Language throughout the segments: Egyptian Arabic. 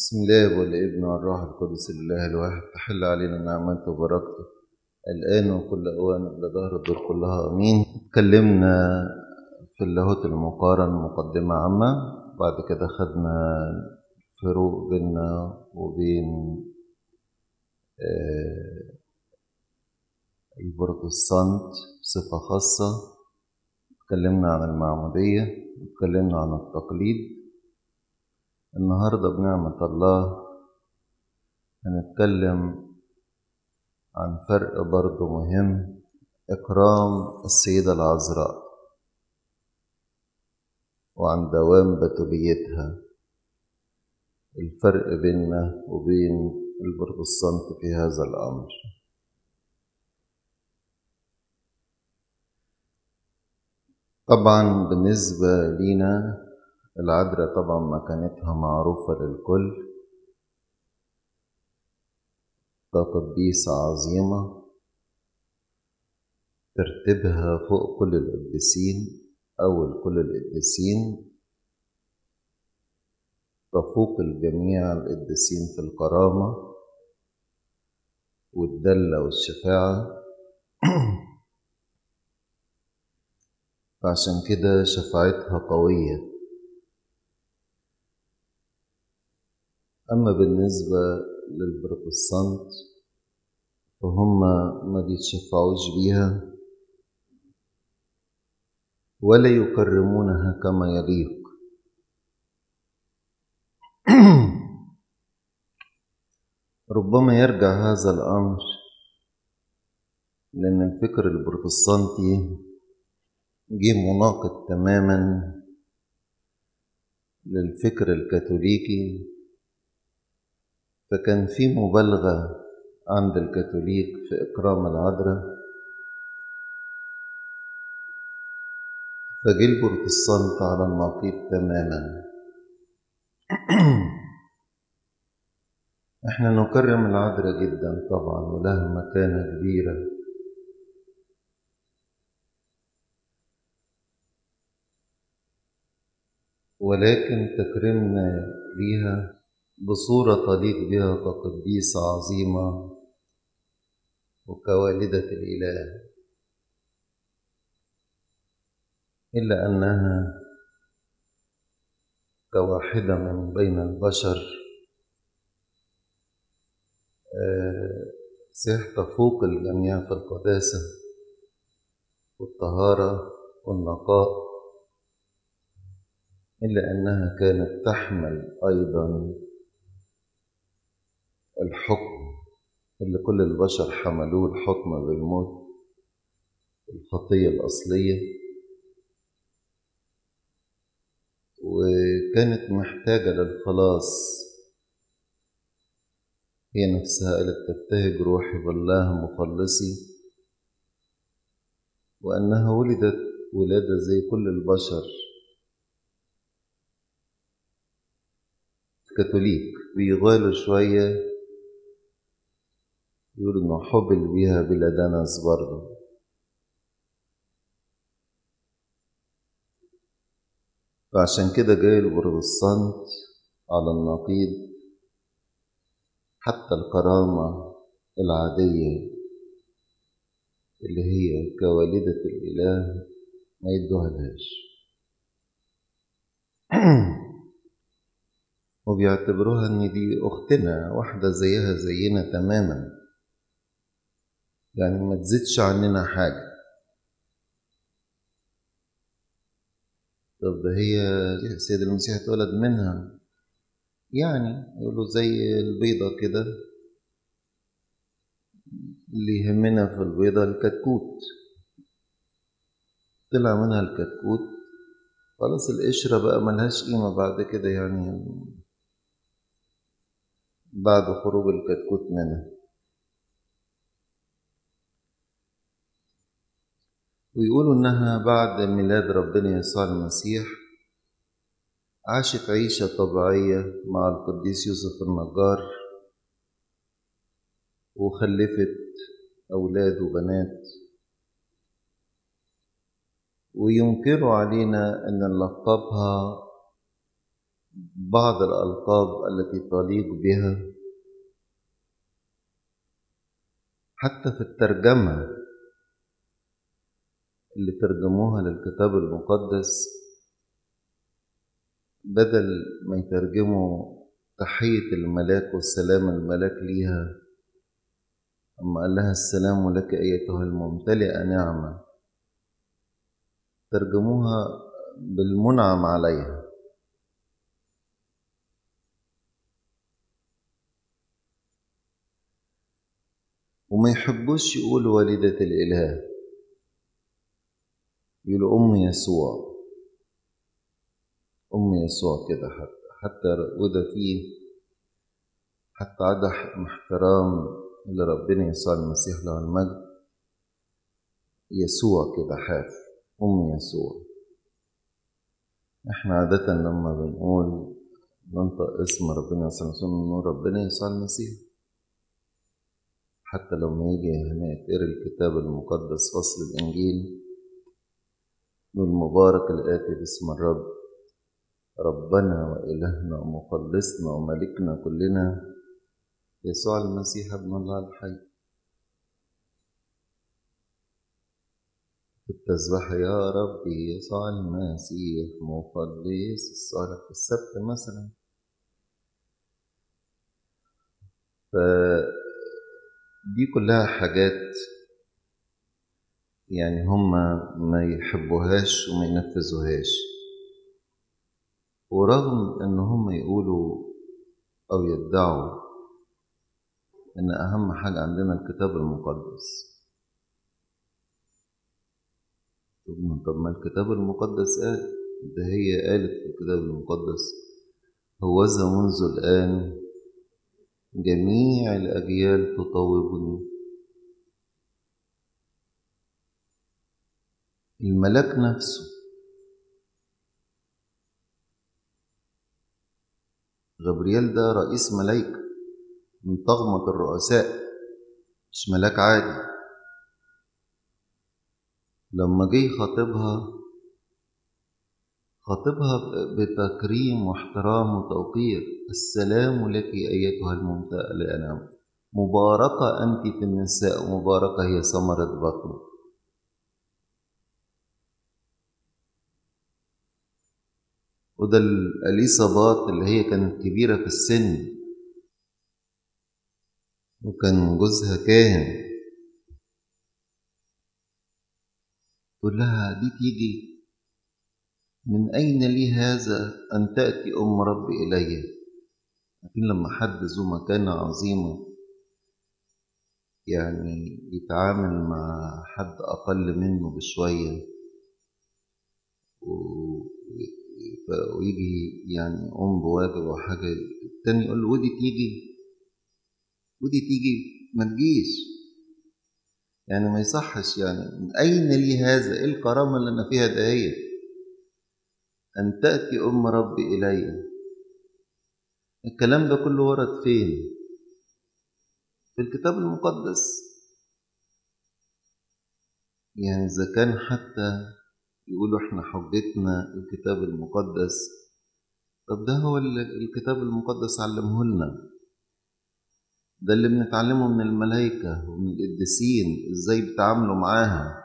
بسم الله والابن والروح القدس الله الواحد تحل علينا نعمته وبركته الآن وكل أوان إلى ظهر الدور كلها أمين اتكلمنا في اللاهوت المقارن مقدمة عامة بعد كده خدنا فروق بيننا وبين آه، البروتستانت بصفة خاصة اتكلمنا عن المعمودية اتكلمنا عن التقليد النهاردة بنعمة الله هنتكلم عن فرق برضه مهم إكرام السيدة العذراء وعن دوام بتوليتها الفرق بيننا وبين البروتستانت في هذا الأمر طبعا بالنسبة لينا العذراء طبعا مكانتها معروفة للكل كقديسة عظيمة ترتيبها فوق كل القديسين أول كل القديسين تفوق الجميع القديسين في الكرامة والدلة والشفاعة فعشان كده شفاعتها قوية أما بالنسبة للبروتستانت فهم ما بيتشفعوش بيها ولا يكرمونها كما يليق ربما يرجع هذا الأمر لأن الفكر البروتستانتي جه مناقض تماما للفكر الكاثوليكي فكان في مبالغة عند الكاثوليك في إكرام العذراء فجه البروتستانت على النقيض تماما احنا نكرم العذراء جدا طبعا ولها مكانة كبيرة ولكن تكريمنا ليها بصورة تليق بها كقديسة عظيمة وكوالدة الإله إلا أنها كواحدة من بين البشر صح تفوق الجميع في القداسة والطهارة والنقاء إلا أنها كانت تحمل أيضا الحكم اللي كل البشر حملوه الحكم بالموت الخطية الأصلية وكانت محتاجة للخلاص هي نفسها قالت تبتهج روحي بالله مخلصي وأنها ولدت ولادة زي كل البشر كاثوليك بيغالوا شوية يقول إنه حبل بيها بلا دنس برضه فعشان كده جاي البروتستانت على النقيض حتى الكرامة العادية اللي هي كوالدة الإله ما يدوها لهاش وبيعتبروها إن دي أختنا واحدة زيها زينا تماما يعني ما تزيدش عننا حاجة طب ده هي السيد المسيح اتولد منها يعني يقولوا زي البيضة كده اللي يهمنا في البيضة الكتكوت طلع منها الكتكوت خلاص القشرة بقى ملهاش قيمة بعد كده يعني بعد خروج الكتكوت منها ويقولوا إنها بعد ميلاد ربنا يسوع المسيح عاشت عيشة طبيعية مع القديس يوسف النجار وخلفت أولاد وبنات وينكروا علينا أن نلقبها بعض الألقاب التي تليق بها حتى في الترجمة اللي ترجموها للكتاب المقدس بدل ما يترجموا تحية الملاك والسلام الملاك ليها أما قال لها السلام لك أيتها الممتلئة نعمة ترجموها بالمنعم عليها وما يحبوش يقولوا والدة الإله يقولوا أم يسوع أم يسوع كده حتى حتى وده فيه حتى عدم احترام لربنا يسوع المسيح له المجد يسوع كده حاف أم يسوع احنا عادة لما بنقول ننطق اسم ربنا يسوع المسيح نقول ربنا يسوع المسيح حتى لما يجي هنا يتقري الكتاب المقدس فصل الإنجيل نقول مبارك الآتي باسم الرب ربنا وإلهنا ومخلصنا وملكنا كلنا يسوع المسيح ابن الله الحي في التسبيح يا ربي يسوع المسيح مخلص الصالح في السبت مثلا فدي كلها حاجات يعني هم ما يحبوهاش وما ينفذوهاش ورغم ان هم يقولوا او يدعوا ان اهم حاجه عندنا الكتاب المقدس طب ما الكتاب المقدس قال ده هي قالت في الكتاب المقدس هوذا منذ الان جميع الاجيال تطوبني الملاك نفسه غبريال ده رئيس ملايكة من طغمة الرؤساء مش ملاك عادي لما جه خاطبها خاطبها بتكريم واحترام وتوقير السلام لك أيتها الممتلئة الأنام مباركة أنت في النساء ومباركة هي ثمرة بطنك وده الإليصابات اللي هي كانت كبيرة في السن وكان جوزها كاهن تقول لها دي تيجي من أين لي هذا أن تأتي أم ربي إلي لكن لما حد ذو مكانة عظيمة يعني يتعامل مع حد أقل منه بشوية ويجي يعني يقوم بواجب أو حاجة التاني يقول له ودي تيجي ودي تيجي ما تجيش يعني ما يصحش يعني من أين لي هذا إيه الكرامة اللي أنا فيها دهيت أن تأتي أم ربي إلي الكلام ده كله ورد فين في الكتاب المقدس يعني إذا كان حتى يقولوا احنا حجتنا الكتاب المقدس طب ده هو الكتاب المقدس علمه لنا ده اللي بنتعلمه من الملائكة ومن القديسين ازاي بيتعاملوا معاها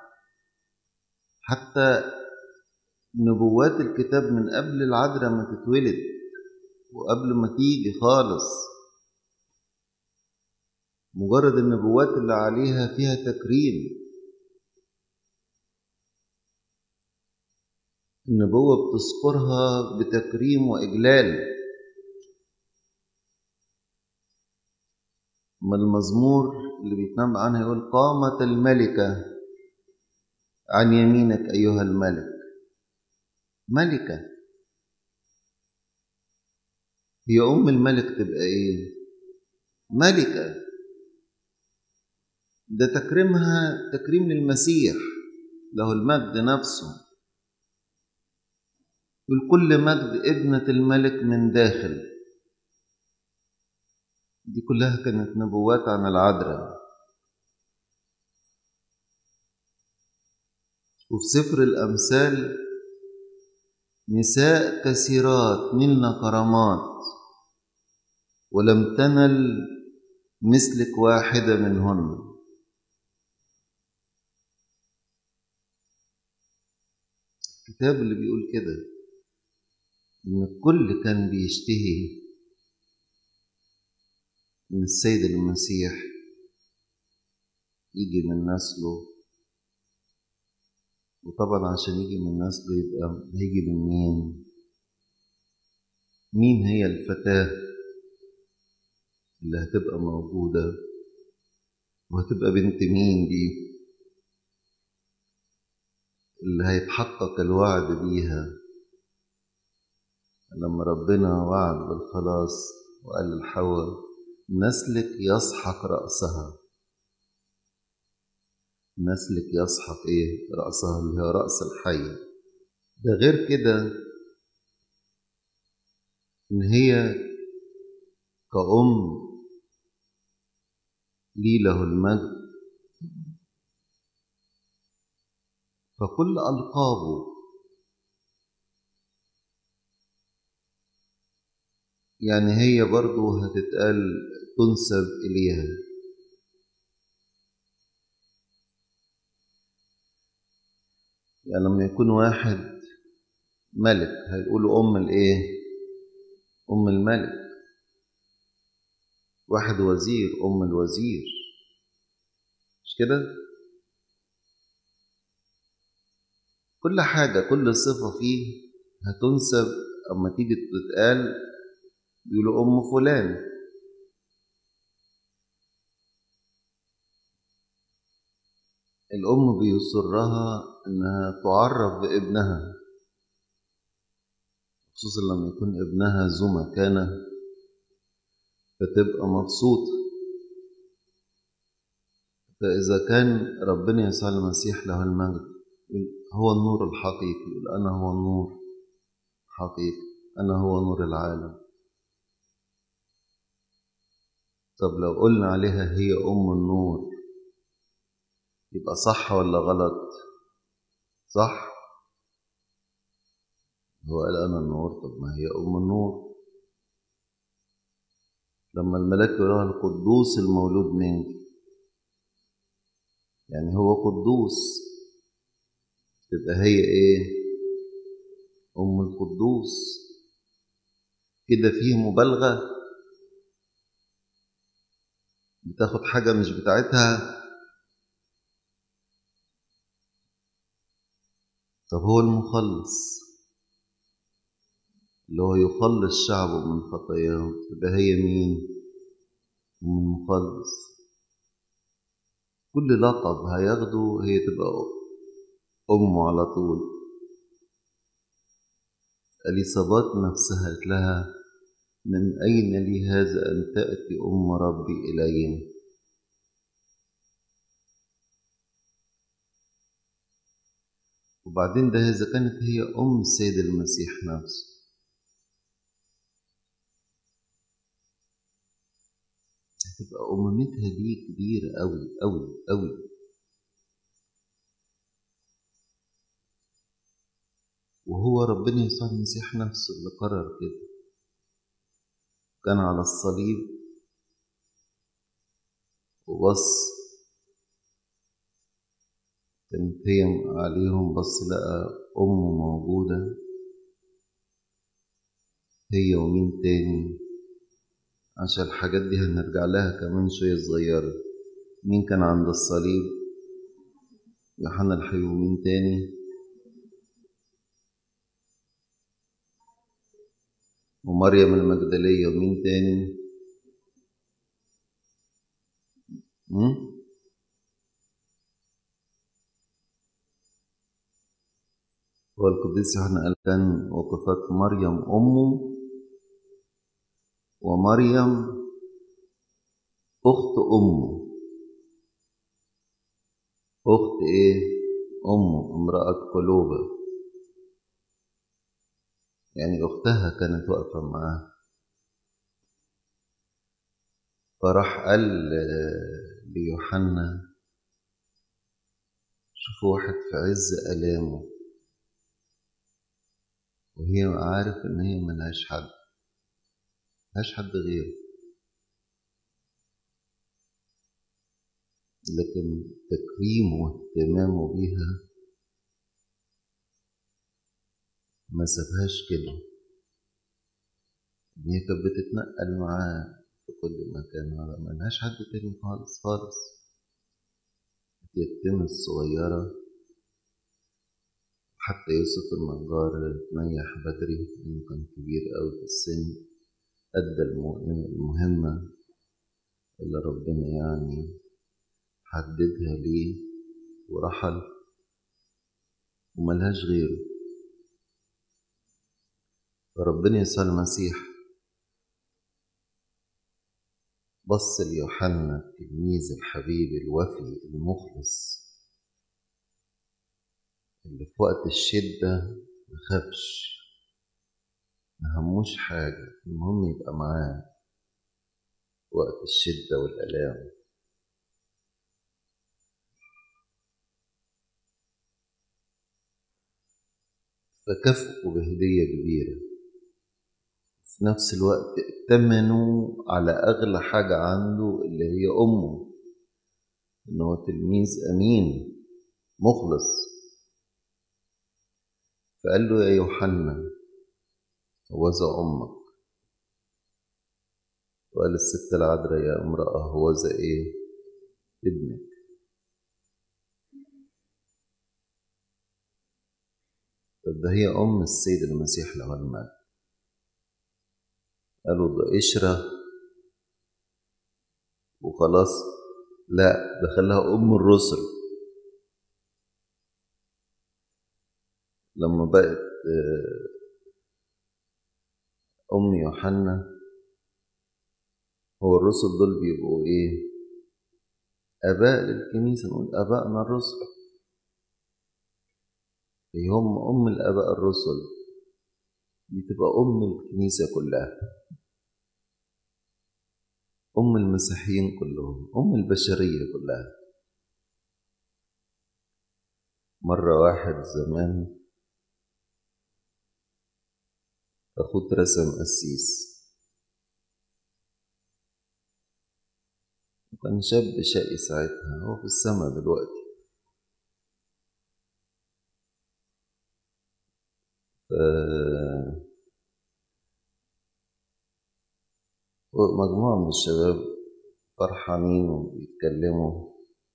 حتى نبوات الكتاب من قبل العذراء ما تتولد وقبل ما تيجي خالص مجرد النبوات اللي عليها فيها تكريم النبوة بتذكرها بتكريم وإجلال ما المزمور اللي بيتنبأ عنها يقول قامت الملكة عن يمينك أيها الملك ملكة هي أم الملك تبقى إيه؟ ملكة ده تكريمها تكريم للمسيح له المجد نفسه الكل مجد ابنة الملك من داخل دي كلها كانت نبوات عن العذراء وفي سفر الأمثال نساء كثيرات نلن كرامات ولم تنل مثلك واحدة منهن الكتاب اللي بيقول كده إن الكل كان بيشتهي إن السيد المسيح يجي من نسله وطبعا عشان يجي من نسله يبقى هيجي من مين مين هي الفتاة اللي هتبقى موجودة وهتبقى بنت مين دي اللي هيتحقق الوعد بيها لما ربنا وعد بالخلاص وقال لحواء نسلك يسحق رأسها نسلك يسحق ايه رأسها اللي هي رأس الحي ده غير كده ان هي كأم لي له المجد فكل ألقابه يعني هي برضو هتتقال تنسب إليها يعني لما يكون واحد ملك هيقولوا أم الإيه؟ أم الملك واحد وزير أم الوزير مش كده؟ كل حاجة كل صفة فيه هتنسب أما تيجي تتقال يقولوا أم فلان الأم بيسرها إنها تعرف بابنها خصوصا لما يكون ابنها ذو مكانة فتبقى مبسوطة فإذا كان ربنا يسوع المسيح له المجد هو النور الحقيقي يقول أنا هو النور حقيقي أنا هو نور العالم طب لو قلنا عليها هي أم النور يبقى صح ولا غلط صح هو قال أنا النور طب ما هي أم النور لما الملاك يقولها القدوس المولود منك يعني هو قدوس تبقى هي ايه ام القدوس كده فيه مبالغه بتاخد حاجه مش بتاعتها طب هو المخلص اللي هو يخلص شعبه من خطاياهم تبقى هي مين ام المخلص كل لقب هياخده هي تبقى أمه على طول اليصابات نفسها قالت لها من أين لي هذا أن تأتي أم ربي إلي وبعدين ده إذا كانت هي أم السيد المسيح نفسه هتبقى أمومتها دي كبيرة أوي أوي أوي وهو ربنا يسوع المسيح نفسه اللي قرر كده كان على الصليب وبص كانت هي عليهم بص لقى أمه موجودة هي ومين تاني عشان الحاجات دي هنرجع لها كمان شوية صغيرة مين كان عند الصليب يوحنا الحبيب ومين تاني ومريم المجدلية ومين تاني م? هو القديس يوحنا قال كان وقفت مريم أمه ومريم أخت أمه أخت إيه؟ أمه امرأة قلوبة يعني أختها كانت واقفة معاه فراح قال ليوحنا شوفوا واحد في عز ألامه وهي عارف إن هي ملهاش حد ملهاش حد غيره لكن تكريمه واهتمامه بيها ما سابهاش كده هي كانت بتتنقل معاه في كل مكان ملهاش حد تاني خالص خالص اليتيمة الصغيرة حتى يوسف النجار تنيح بدري لأنه كان كبير أوي في السن أدى المهمة اللي ربنا يعني حددها ليه ورحل وملهاش غيره فربنا يسوع المسيح بص ليوحنا التلميذ الحبيب الوفي المخلص اللي في وقت الشدة مخافش مهموش حاجة المهم يبقى معاه وقت الشدة والآلام فكافئوا بهدية كبيرة في نفس الوقت ائتمنوا على أغلى حاجة عنده اللي هي أمه إن هو تلميذ أمين مخلص فقال له يا يوحنا هوذا أمك وقال الست العذراء يا امرأة هوذا إيه ابنك طب ده هي أم السيد المسيح له المجد قالوا ده قشرة وخلاص لا ده خلاها أم الرسل لما بقت أم يوحنا هو الرسل دول بيبقوا إيه آباء للكنيسة نقول آبائنا الرسل هم أم الآباء الرسل دي تبقى أم الكنيسة كلها أم المسيحيين كلهم أم البشرية كلها مرة واحد زمان أخوه رسم قسيس وكان شاب شقي ساعتها هو في السما دلوقتي ف... مجموعة من الشباب فرحانين وبيتكلموا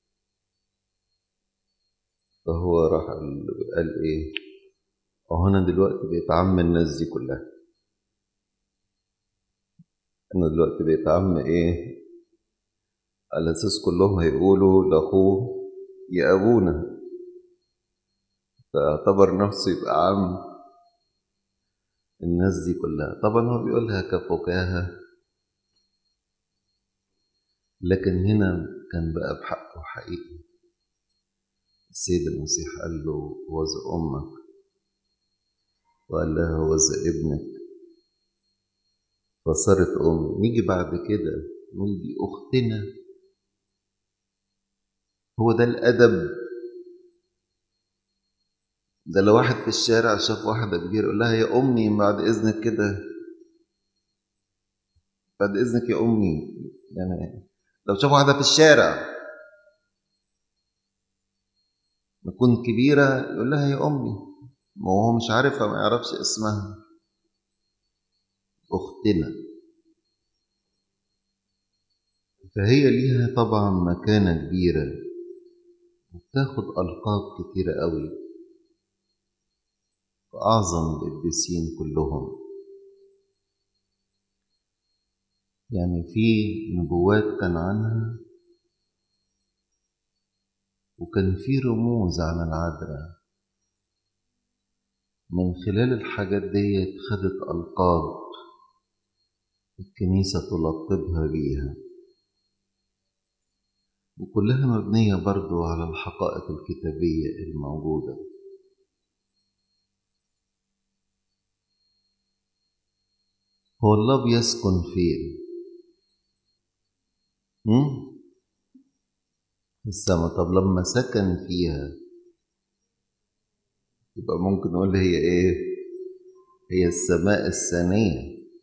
فهو راح قال ايه اهو انا دلوقتي بقيت عم الناس دي كلها انا دلوقتي بقيت عم ايه على اساس كلهم هيقولوا لاخوه يا ابونا فاعتبر نفسه يبقى عم الناس دي كلها طبعا هو بيقولها كفكاهة لكن هنا كان بقى بحقه حقيقي السيد المسيح قال له وذا أمك وقال لها وذا ابنك فصارت أم نيجي بعد كده نقول دي أختنا هو ده الأدب ده لو واحد في الشارع شاف واحدة كبيرة يقول لها يا أمي بعد إذنك كده بعد إذنك يا أمي يعني لو شاف واحدة في الشارع تكون كبيرة يقول لها يا أمي ما هو مش عارفها ما يعرفش اسمها أختنا فهي ليها طبعا مكانة كبيرة وبتاخد ألقاب كتيرة قوي وأعظم القديسين كلهم يعني في نبوات كان عنها وكان في رموز عن العذراء من خلال الحاجات دي خدت ألقاب الكنيسة تلقبها بيها وكلها مبنية برضو على الحقائق الكتابية الموجودة هو الله بيسكن فين؟ هم؟ السما طب لما سكن فيها يبقى ممكن نقول هي ايه هي السماء الثانية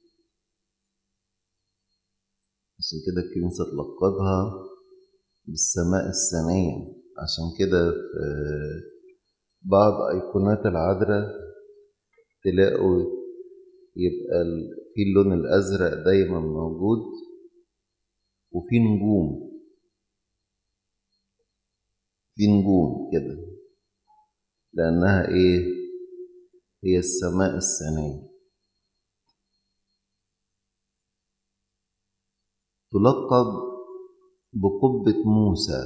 عشان كده الكنيسة تلقبها بالسماء الثانية عشان كده في بعض أيقونات العذراء تلاقوا يبقى في اللون الأزرق دايما موجود وفي نجوم في نجوم كده لأنها إيه هي السماء الثانية تلقب بقبة موسى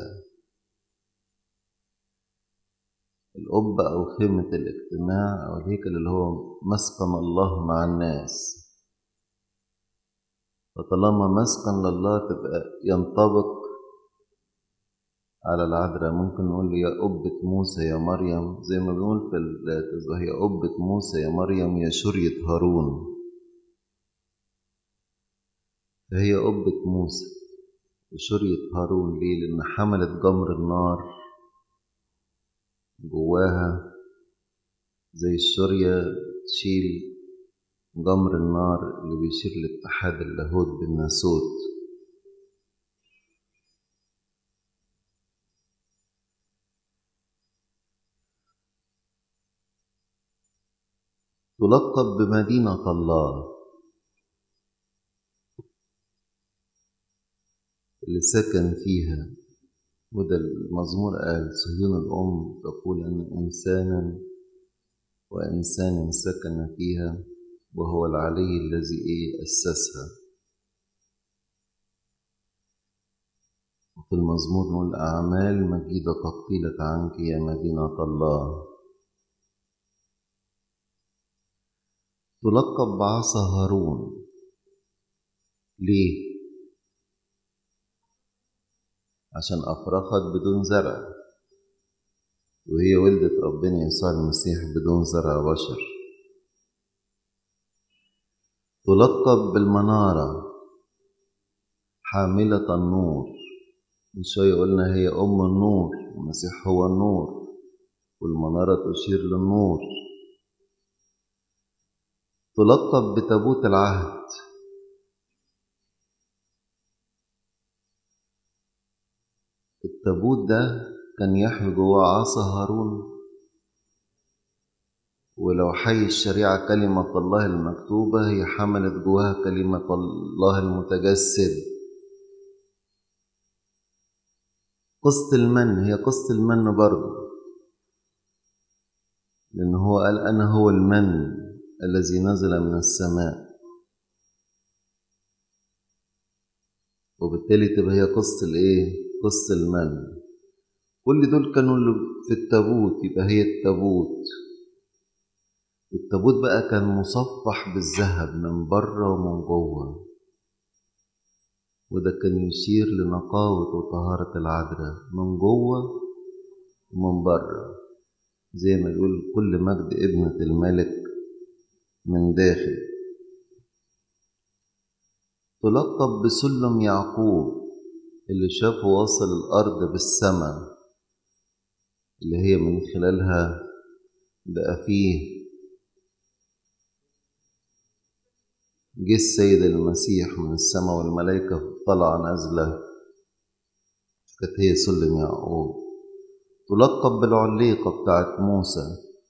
القبة أو خيمة الاجتماع أو الهيكل اللي هو مسكن الله مع الناس فطالما مسكن لله تبقى ينطبق على العذراء ممكن نقول يا قبة موسى يا مريم زي ما بنقول في التسبيح يا قبة موسى يا مريم يا شرية هارون فهي قبة موسى وشرية هارون ليه؟ لأن حملت جمر النار جواها زي الشرية تشيل جمر النار اللي بيشير لاتحاد اللاهوت بالناسوت تلقب بمدينة الله اللي سكن فيها وده المزمور قال صهيون الأم تقول أن إنسانا وإنسان سكن فيها وهو العلي الذي إيه أسسها وفي المزمور نقول أعمال مجيدة قد قيلت عنك يا مدينة الله تلقب بعصا هارون ليه؟ عشان أفرخت بدون زرع وهي ولدت ربنا يسوع المسيح بدون زرع بشر تلقب بالمنارة حاملة النور من شوية قلنا هي أم النور المسيح هو النور والمنارة تشير للنور تلقب بتابوت العهد التابوت ده كان يحوي جواه عصا هارون ولو حي الشريعة كلمة الله المكتوبة هي حملت جواها كلمة الله المتجسد قصة المن هي قصة المن برضه لأن هو قال أنا هو المن الذي نزل من السماء وبالتالي تبقى هي قصة الإيه؟ قصة المن كل دول كانوا اللي في التابوت يبقى هي التابوت التابوت بقى كان مصفح بالذهب من بره ومن جوه وده كان يشير لنقاوة وطهارة العذراء من جوه ومن بره زي ما يقول كل مجد ابنة الملك من داخل تلقب بسلم يعقوب اللي شافه واصل الأرض بالسماء اللي هي من خلالها بقى فيه جه السيد المسيح من السماء والملائكة طلع نازلة كانت هي سلم يعقوب تلقب بالعليقة بتاعت موسى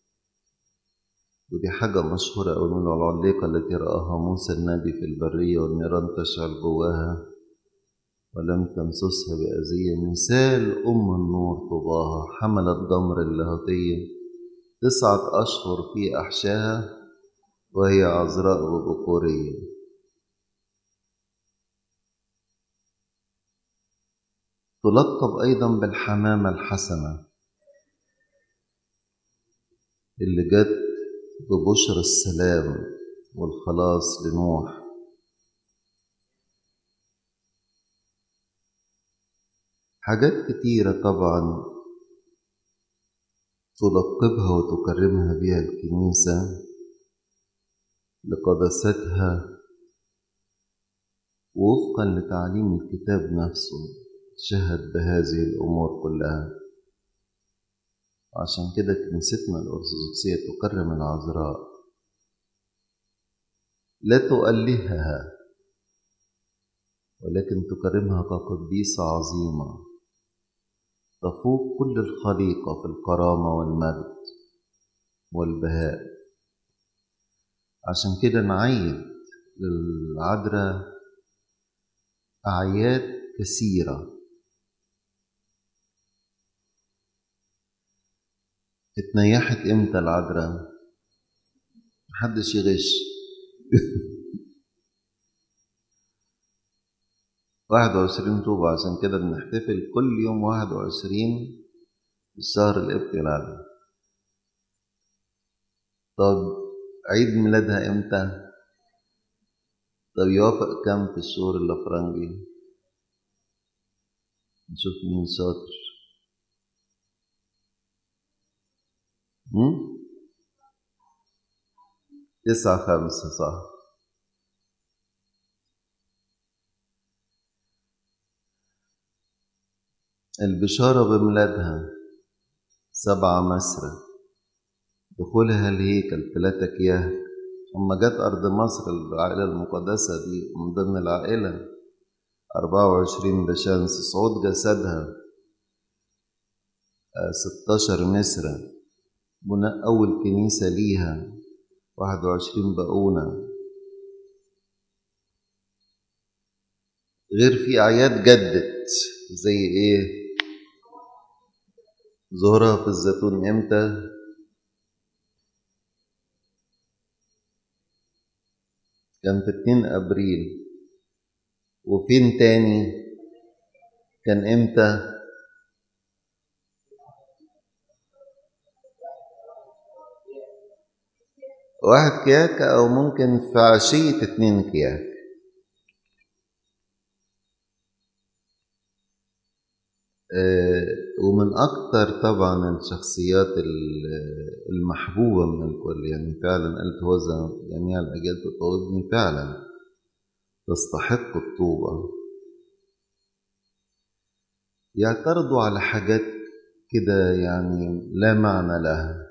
ودي حاجة مشهورة أوي من العليقة التي رآها موسى النبي في البرية والنيران تشعل جواها ولم تمسسها بأذية مثال أم النور طباها حملت جمر اللاهوتية تسعة أشهر في أحشاها وهي عذراء وبكورية تلقب أيضا بالحمامة الحسنة اللي جت ببشر السلام والخلاص لنوح حاجات كتيرة طبعا تلقبها وتكرمها بها الكنيسة لقداستها ووفقا لتعليم الكتاب نفسه شهد بهذه الأمور كلها عشان كده كنيستنا الأرثوذكسية تكرم العذراء لا تؤلهها ولكن تكرمها كقديسة عظيمة تفوق كل الخليقة في الكرامة والمجد والبهاء عشان كده نعيد للعذراء أعياد كثيرة اتنيحت امتى العذراء محدش يغش واحد وعشرين طوبة عشان كده بنحتفل كل يوم واحد وعشرين الشهر القبطي العذراء طب عيد ميلادها امتى طب يوافق كم في الشهور الافرنجي نشوف مين شاطر هم؟ تسعة خمسة صح البشارة بميلادها سبعة مسرة دخولها الهيكل ثلاثة كياه أما جت أرض مصر العائلة المقدسة دي من ضمن العائلة أربعة وعشرين بشمس صعود جسدها ستاشر مسرة بناء أول كنيسة ليها واحد وعشرين بقونة غير في أعياد جدت زي إيه ظهرها في الزيتون إمتى كان في 2 أبريل وفين تاني كان إمتى واحد كياك أو ممكن في عشية اتنين كياك ومن أكتر طبعا الشخصيات المحبوبة من الكل يعني فعلا قلت هوذا جميع الأجيال تطوبني فعلا تستحق الطوبة يعترضوا على حاجات كده يعني لا معنى لها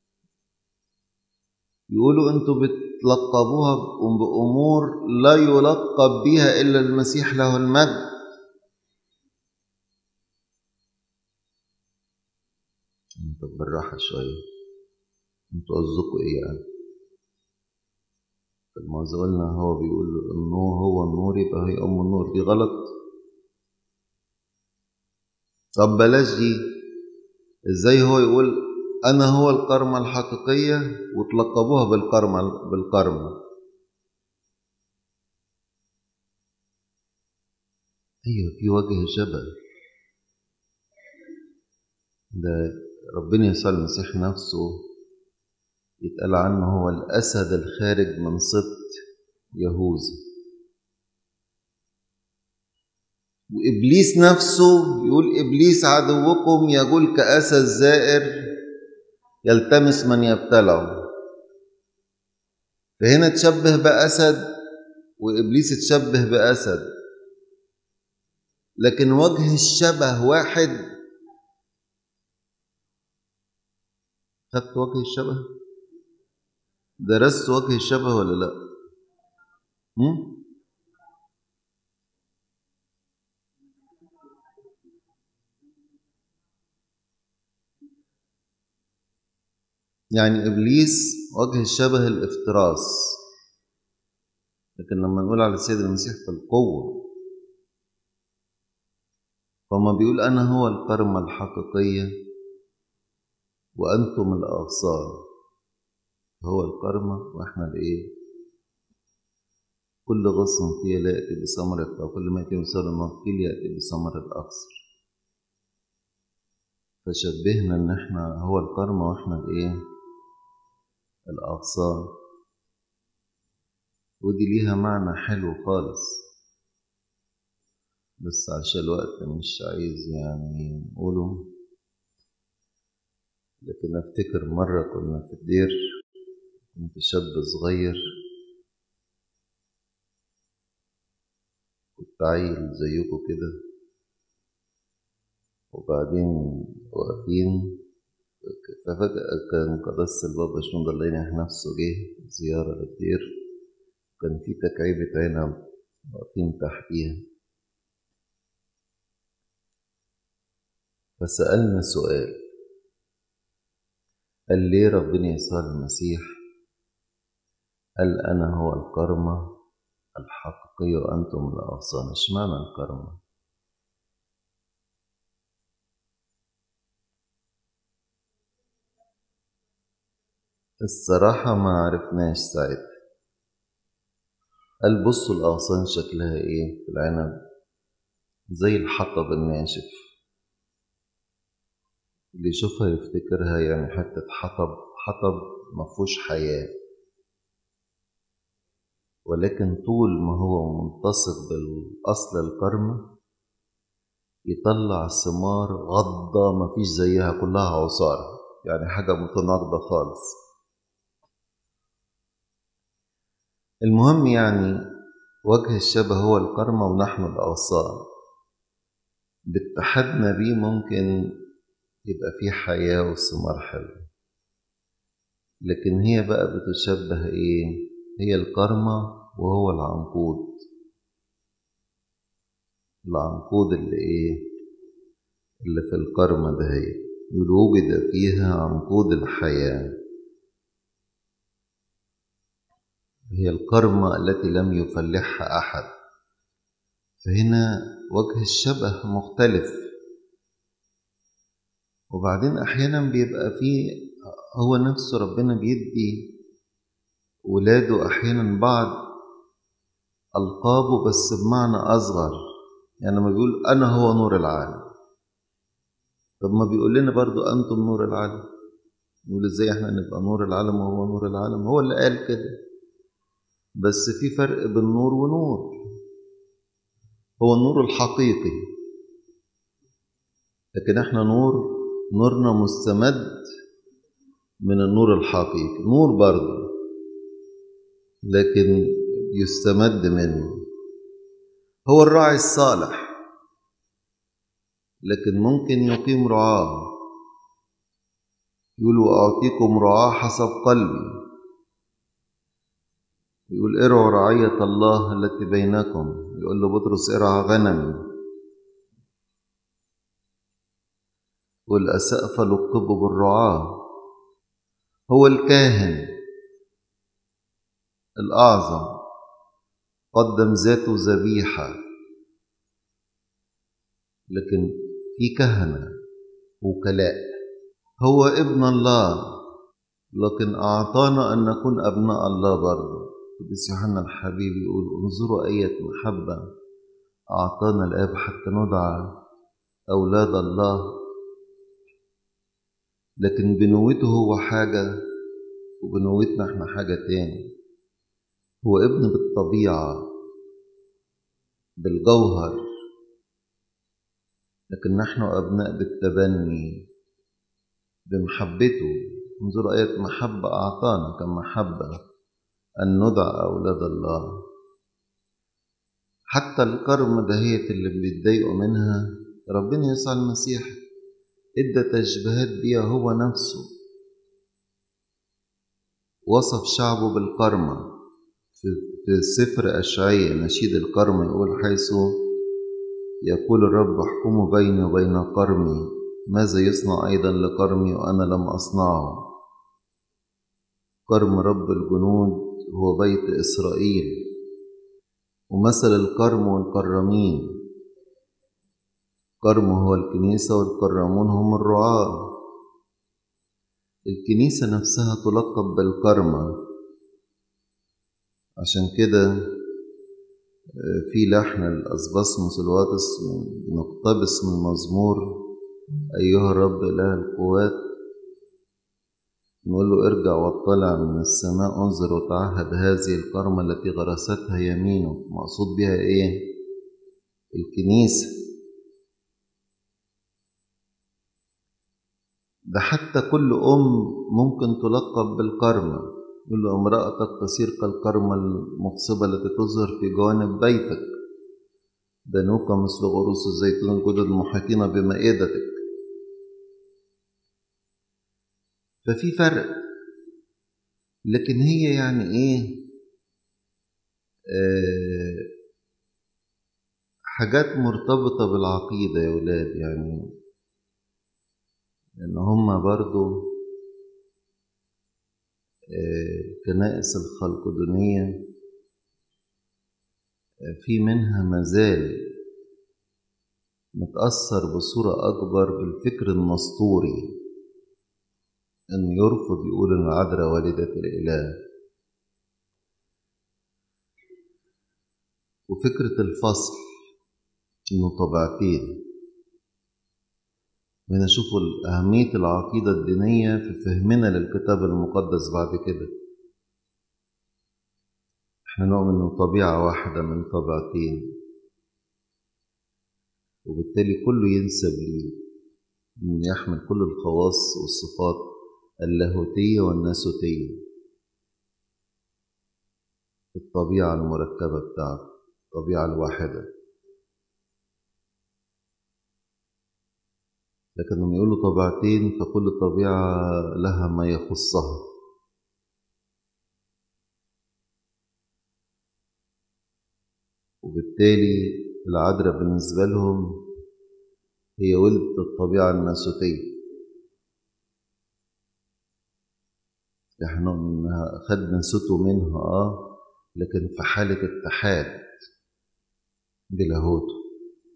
يقولوا انتوا بتلقبوها بأمور لا يلقب بها إلا المسيح له المجد طب بالراحة شوية انتوا قصدكوا ايه يعني طب ما إذا قلنا هو بيقول النور هو النور يبقى هي أم النور دي غلط طب بلاش دي ازاي هو يقول أنا هو الكرمة الحقيقية وتلقبوها بالكرمة بالكرمة أيوة في وجه شبه ده ربنا يسوع المسيح نفسه يتقال عنه هو الأسد الخارج من سبط يهوذا وإبليس نفسه يقول إبليس عدوكم يقول كأسد زائر يلتمس من يبتلعه فهنا تشبه بأسد وإبليس تشبه بأسد لكن وجه الشبه واحد خدت وجه الشبه درست وجه الشبه ولا لا هم؟ يعني إبليس وجه الشبه الافتراس لكن لما نقول على السيد المسيح في القوة فما بيقول أنا هو الكرمة الحقيقية وأنتم الأغصان هو الكرمة وإحنا الإيه كل غصن فيه لا يأتي بثمرة وكل ما يأتي بثمرة النقيل يأتي بثمرة الأقصر فشبهنا إن إحنا هو الكرمة وإحنا الإيه الأغصان ودي ليها معنى حلو خالص بس عشان الوقت مش عايز يعني نقوله لكن أفتكر مرة كنا في الدير كنت شاب صغير كنت عيل زيكم كده وبعدين واقفين ففجأة كان قداسة البابا شنود الله ينح نفسه جه زيارة للدير كان في تكعيبة عنب واقفين تحتيها فسألنا سؤال قال ليه ربنا يسوع المسيح قال أنا هو الكرمة الحقيقية وأنتم الأغصان اشمعنى الكرمة الصراحة ما عرفناش ساعتها قال بصوا الأغصان شكلها إيه في العنب زي الحطب الناشف اللي يشوفها يفتكرها يعني حتة حطب حطب مفهوش حياة ولكن طول ما هو ملتصق بالأصل الكرمة يطلع ثمار غضة مفيش زيها كلها عصارة يعني حاجة متناقضة خالص المهم يعني وجه الشبه هو الكرمة ونحن الأغصان باتحادنا بيه ممكن يبقى فيه حياة وثمار حلوة لكن هي بقى بتشبه ايه هي الكرمة وهو العنقود العنقود اللي ايه اللي في الكرمة ده هي يقول وجد فيها عنقود الحياة هي الكرمة التي لم يفلحها أحد فهنا وجه الشبه مختلف وبعدين أحيانا بيبقى فيه هو نفسه ربنا بيدي ولاده أحيانا بعض ألقابه بس بمعنى أصغر يعني لما بيقول أنا هو نور العالم طب ما بيقول لنا برضو أنتم نور العالم نقول إزاي إحنا نبقى نور العالم وهو نور العالم هو اللي قال كده بس في فرق بين نور ونور هو النور الحقيقي لكن احنا نور نورنا مستمد من النور الحقيقي نور برضه لكن يستمد منه هو الراعي الصالح لكن ممكن يقيم رعاه يقول وأعطيكم رعاه حسب قلبي يقول ارعوا رعية الله التي بينكم يقول له بطرس ارعى غنمي والأسقف لقبوا بالرعاة هو الكاهن الأعظم قدم ذاته ذبيحة لكن في كهنة وكلاء هو ابن الله لكن أعطانا أن نكون أبناء الله برضه قديس يوحنا الحبيب يقول انظروا أية محبة أعطانا الآب حتى ندعى أولاد الله لكن بنوته هو حاجة وبنوتنا احنا حاجة تاني هو ابن بالطبيعة بالجوهر لكن نحن أبناء بالتبني بمحبته انظر آية محبة أعطانا كمحبة أن ندعى أولاد الله حتى الكرم دهية اللي بيتضايقوا منها ربنا يسوع المسيح ادى تشبيهات بيها هو نفسه وصف شعبه بالكرمة في سفر أشعية نشيد الكرم يقول حيث يقول الرب احكموا بيني وبين كرمي ماذا يصنع أيضا لكرمي وأنا لم أصنعه كرم رب الجنود هو بيت إسرائيل ومثل الكرم والكرمين كرم هو الكنيسة والكرمون هم الرعاة الكنيسة نفسها تلقب بالكرمة عشان كده في لحن الأسباسموس الواتس نقتبس من مزمور أيها الرب إله القوات نقول له ارجع واطلع من السماء انظر وتعهد هذه الكرمة التي غرستها يمينك مقصود بها ايه الكنيسة ده حتى كل أم ممكن تلقب بالكرمة يقول له امرأتك تصير كالكرمة المخصبة التي تظهر في جوانب بيتك بنوك مثل غروس الزيتون الجدد المحيطين بمائدتك ففي فرق لكن هي يعني ايه حاجات مرتبطة بالعقيدة يا ولاد يعني إن هما برضو كنائس الخلقدونية في منها مازال متأثر بصورة أكبر بالفكر النسطوري إن يرفض يقول إن العذراء والدة الإله وفكرة الفصل إنه طبيعتين وهنا شوفوا أهمية العقيدة الدينية في فهمنا للكتاب المقدس بعد كده احنا نؤمن انه طبيعة واحدة من طبيعتين وبالتالي كله ينسب ليه انه يحمل كل الخواص والصفات اللاهوتية والناسوتية الطبيعة المركبة بتاعته الطبيعة الواحدة لكن لما يقولوا طبيعتين فكل طبيعة لها ما يخصها وبالتالي العذراء بالنسبة لهم هي ولد الطبيعة الناسوتية احنا انها خدنا نسوته منها اه لكن في حالة اتحاد بلاهوته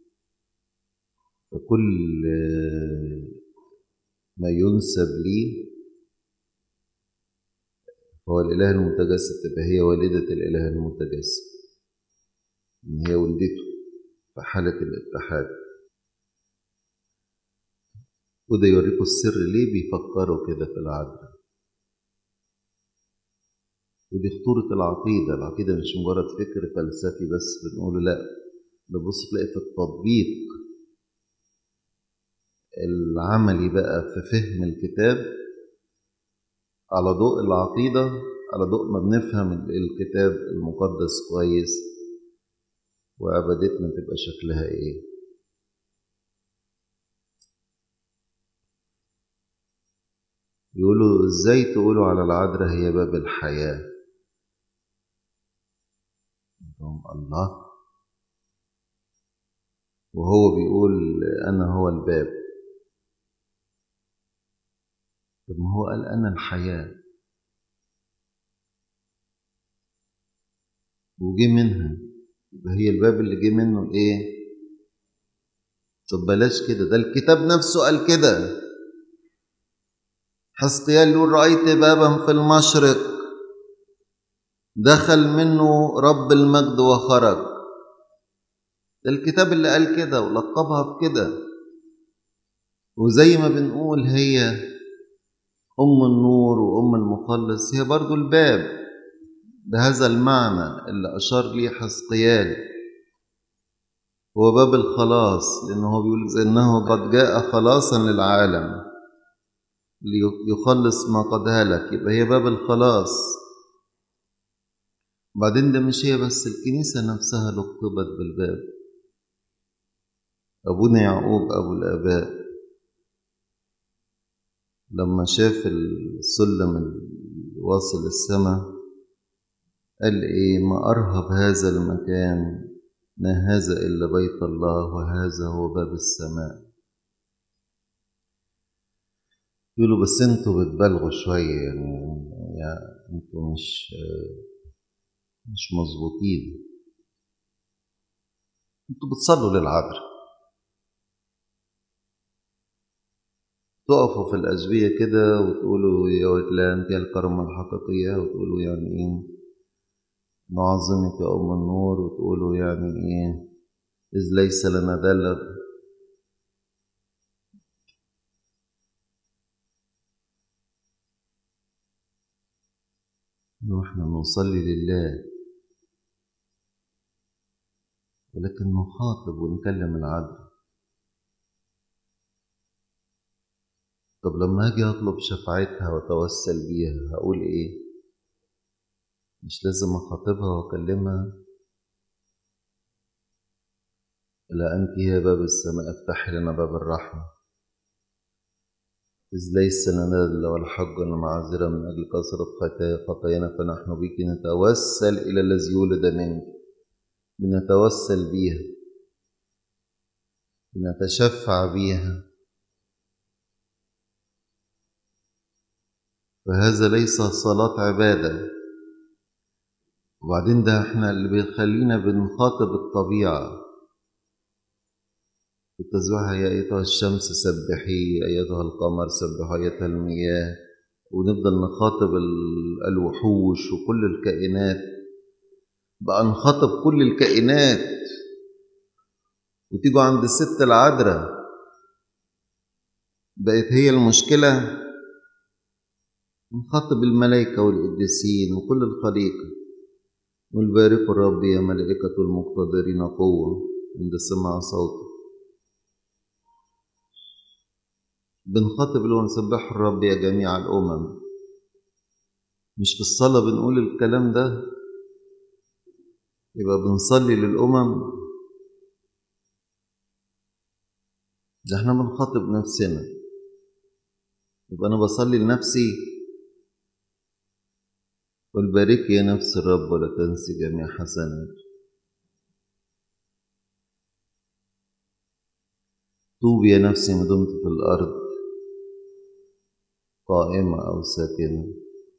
فكل ما ينسب ليه هو الإله المتجسد تبقى هي والدة الإله المتجسد إن هي ولدته في حالة الاتحاد وده يوريكم السر ليه بيفكروا كده في العدل ودي خطورة العقيدة العقيدة مش مجرد فكر فلسفي بس بنقوله لا نبص تلاقي في التطبيق العملي بقى في فهم الكتاب على ضوء العقيدة على ضوء ما بنفهم الكتاب المقدس كويس وعبادتنا تبقى شكلها ايه يقولوا ازاي تقولوا على العذراء هي باب الحياة الله وهو بيقول أنا هو الباب طب ما هو قال أنا الحياة وجي منها يبقى هي الباب اللي جه منه الايه طب بلاش كده ده الكتاب نفسه قال كده حسقيال يقول رأيت بابا في المشرق دخل منه رب المجد وخرج ده الكتاب اللي قال كده ولقبها بكده وزي ما بنقول هي أم النور وأم المخلص هي برضو الباب بهذا المعنى اللي أشار ليه حسقيال هو باب الخلاص لأنه هو بيقول إنه قد جاء خلاصا للعالم ليخلص ما قد هلك يبقى هي باب الخلاص بعدين ده مش هي بس الكنيسة نفسها لقبت بالباب أبونا يعقوب أبو الآباء لما شاف السلم الواصل السماء قال إيه ما أرهب هذا المكان ما هذا إلا بيت الله وهذا هو باب السماء يقولوا بس انتوا بتبالغوا شوية يعني, يعني انتوا مش مش مظبوطين انتوا بتصلوا للعذراء تقفوا في الأشبية كده وتقولوا يا ويلا أنت الكرمة الحقيقية وتقولوا يعني إيه نعظمك يا أم النور وتقولوا يعني إيه إذ ليس لنا دلب نحن نصلي لله ولكن نخاطب ونكلم العدل طب لما اجي اطلب شفاعتها واتوسل بيها هقول ايه مش لازم اخاطبها واكلمها لا انت يا باب السماء افتحي لنا باب الرحمه إذ ليس لنا إلا والحج المعذرة من أجل كثرة خطايانا فنحن بك نتوسل إلى الذي يولد منك بنتوسل بيها بنتشفع بيها فهذا ليس صلاة عبادة وبعدين ده احنا اللي بيخلينا بنخاطب الطبيعة التسبيحة يا أيتها الشمس سبحي أيتها القمر سبحي أيتها المياه ونفضل نخاطب الوحوش وكل الكائنات بقى نخاطب كل الكائنات وتيجوا عند الست العذراء بقت هي المشكلة نخاطب الملائكة والقديسين وكل الخليقة والبارك الرب يا ملائكة المقتدرين قوة عند سمع صوته بنخاطب اللي ونسبح الرب يا جميع الأمم مش في الصلاة بنقول الكلام ده يبقى بنصلي للأمم ده احنا بنخاطب نفسنا يبقى أنا بصلي لنفسي والبارك يا نفس الرب ولا تنسي جميع حسناته طوب يا نفسي ما دمت في الأرض قائمة أو ساكنة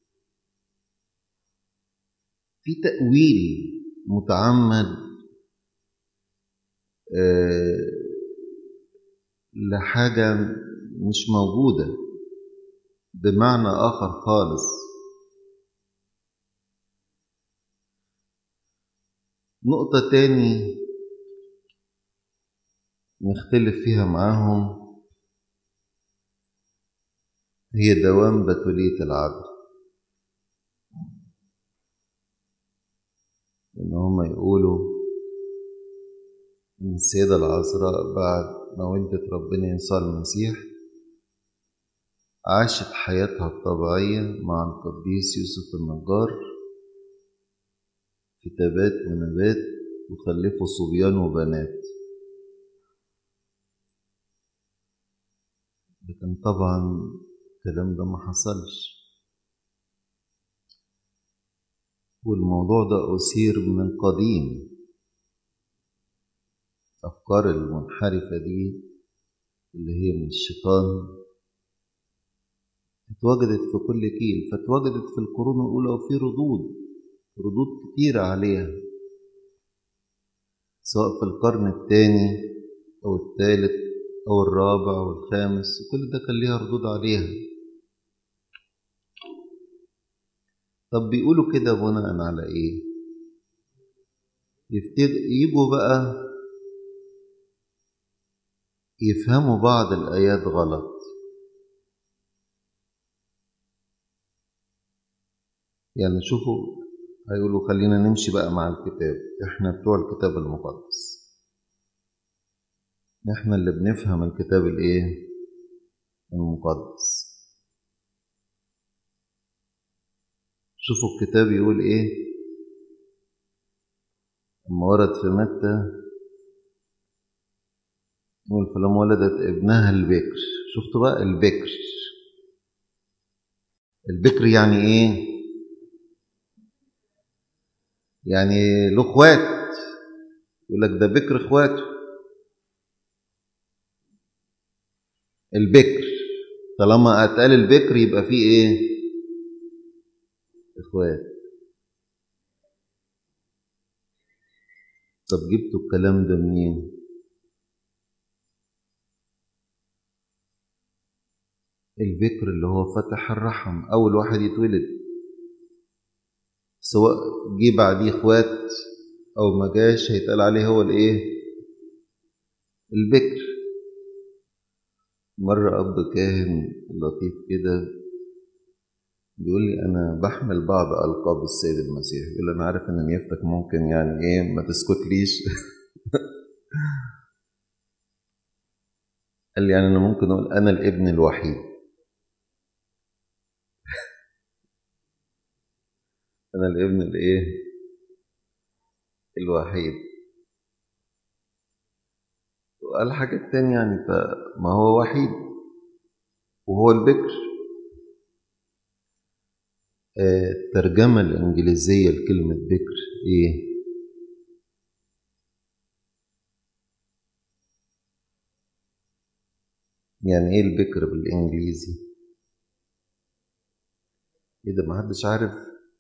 في تأويل متعمد لحاجة مش موجودة بمعنى آخر خالص نقطة تاني نختلف فيها معاهم هي دوام بتولية العدل إن هم يقولوا إن السيدة العذراء بعد ما ولدت ربنا يسوع المسيح عاشت حياتها الطبيعية مع القديس يوسف النجار في تبات ونبات وخلفوا صبيان وبنات لكن طبعا الكلام ده ما حصلش والموضوع ده أثير من القديم الأفكار المنحرفة دي اللي هي من الشيطان اتوجدت في كل جيل فاتوجدت في القرون الأولى وفي ردود ردود كتيرة عليها سواء في القرن الثاني أو الثالث أو الرابع والخامس كل ده كان ليها ردود عليها طب بيقولوا كده بناء على إيه؟ يجوا بقى يفهموا بعض الآيات غلط يعني شوفوا هيقولوا خلينا نمشي بقى مع الكتاب احنا بتوع الكتاب المقدس احنا اللي بنفهم الكتاب الايه المقدس شوفوا الكتاب يقول ايه لما ورد في متى يقول فلما ولدت ابنها البكر شفتوا بقى البكر البكر يعني ايه يعني له اخوات يقول لك ده بكر اخواته البكر طالما اتقال البكر يبقى فيه ايه اخوات طب جبتوا الكلام ده منين البكر اللي هو فتح الرحم اول واحد يتولد سواء جه بعديه اخوات او ما جاش هيتقال عليه هو الايه البكر مرة أب كاهن لطيف كده بيقول لي أنا بحمل بعض ألقاب السيد المسيح يقول لي أنا عارف إن نيافتك ممكن يعني إيه ما تسكتليش قال لي يعني أنا ممكن أقول أنا الابن الوحيد أنا الابن الإيه الوحيد وقال حاجات تانية يعني ما هو وحيد وهو البكر الترجمة الإنجليزية لكلمة بكر إيه؟ يعني إيه البكر بالإنجليزي؟ إيه ده محدش عارف؟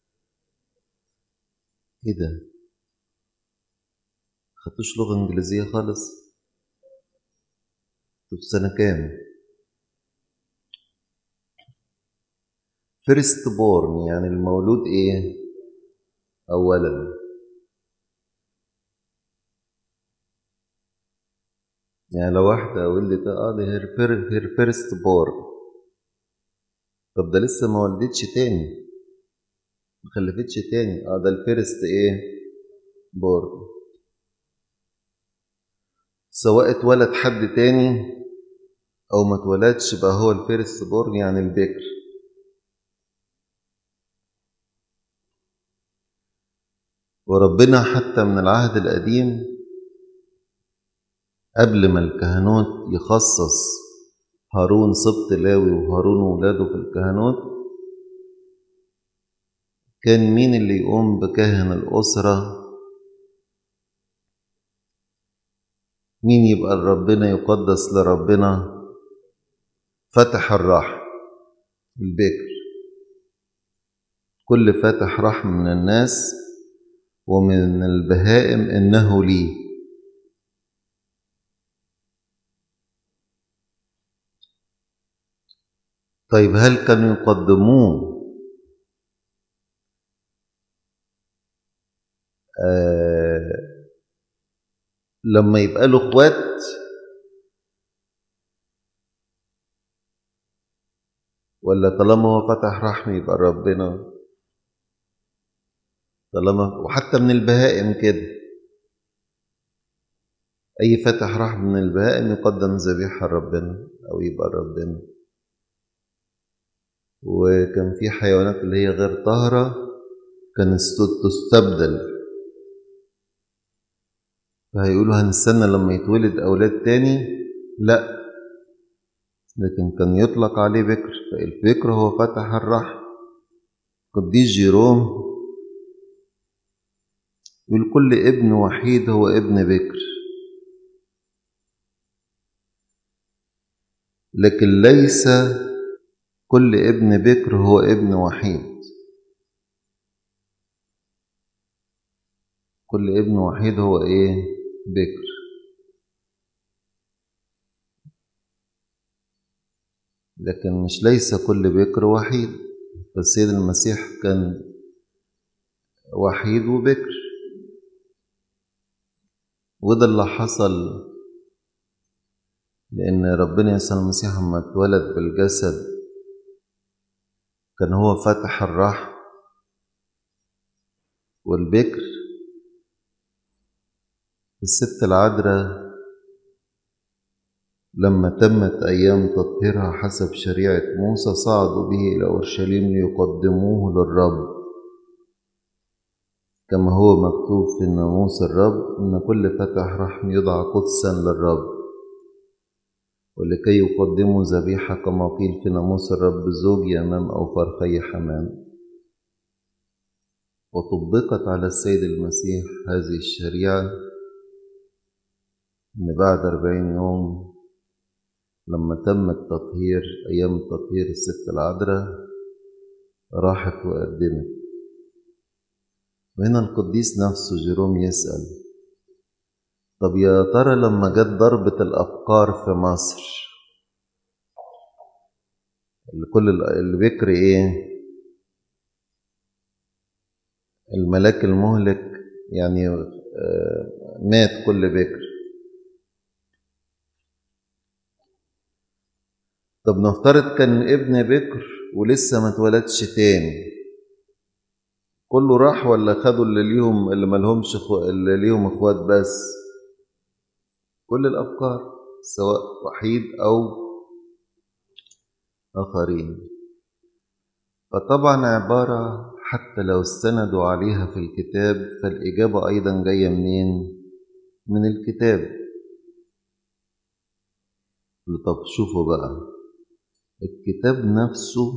إيه ده؟ خدتوش لغة إنجليزية خالص؟ طب سنة كام؟ فيرست بورن يعني المولود ايه اولا يعني لو واحدة ولدت اه دي هير هير فيرست بورن طب ده لسه ما ولدتش تاني ما خلفتش تاني اه ده الفيرست ايه بورن سواء اتولد حد تاني او ما اتولدش بقى هو الفيرست بورن يعني البكر وربنا حتى من العهد القديم قبل ما الكهنوت يخصص هارون سبط لاوي وهارون وولاده في الكهنوت كان مين اللي يقوم بكاهن الأسرة مين يبقى ربنا يقدس لربنا فتح الرحم البكر كل فتح رحم من الناس ومن البهائم إنه لي طيب هل كانوا يقدموه آه لما يبقى له اخوات ولا طالما هو فتح رحم يبقى ربنا طالما وحتى من البهائم كده أي فتح رحم من البهائم يقدم ذبيحة لربنا أو يبقى ربنا وكان في حيوانات اللي هي غير طاهرة كانت تستبدل فهيقولوا هنستنى لما يتولد أولاد تاني لا لكن كان يطلق عليه بكر فالبكر هو فتح الرحم قديس جيروم يقول كل ابن وحيد هو ابن بكر لكن ليس كل ابن بكر هو ابن وحيد كل ابن وحيد هو ايه بكر لكن مش ليس كل بكر وحيد فالسيد المسيح كان وحيد وبكر وده اللي حصل لأن ربنا يسوع المسيح لما اتولد بالجسد كان هو فتح الرحم والبكر الست العذراء لما تمت أيام تطهيرها حسب شريعة موسى صعدوا به إلى أورشليم ليقدموه للرب كما هو مكتوب في ناموس الرب إن كل فتح رحم يدعى قدسا للرب ولكي يقدموا ذبيحة كما قيل في ناموس الرب زوج يمام أو فرخي حمام وطبقت على السيد المسيح هذه الشريعة إن بعد أربعين يوم لما تم التطهير أيام التطهير الست العذراء راحت وقدمت وهنا القديس نفسه جيروم يسأل طب يا ترى لما جت ضربة الأفكار في مصر كل البكر إيه الملاك المهلك يعني مات كل بكر طب نفترض كان ابن بكر ولسه ما اتولدش تاني كله راح ولا خدوا اللي ليهم اللي مالهمش خو... اللي ليهم اخوات بس كل الافكار سواء وحيد او اخرين فطبعا عباره حتى لو استندوا عليها في الكتاب فالاجابه ايضا جايه منين من الكتاب طب شوفوا بقى الكتاب نفسه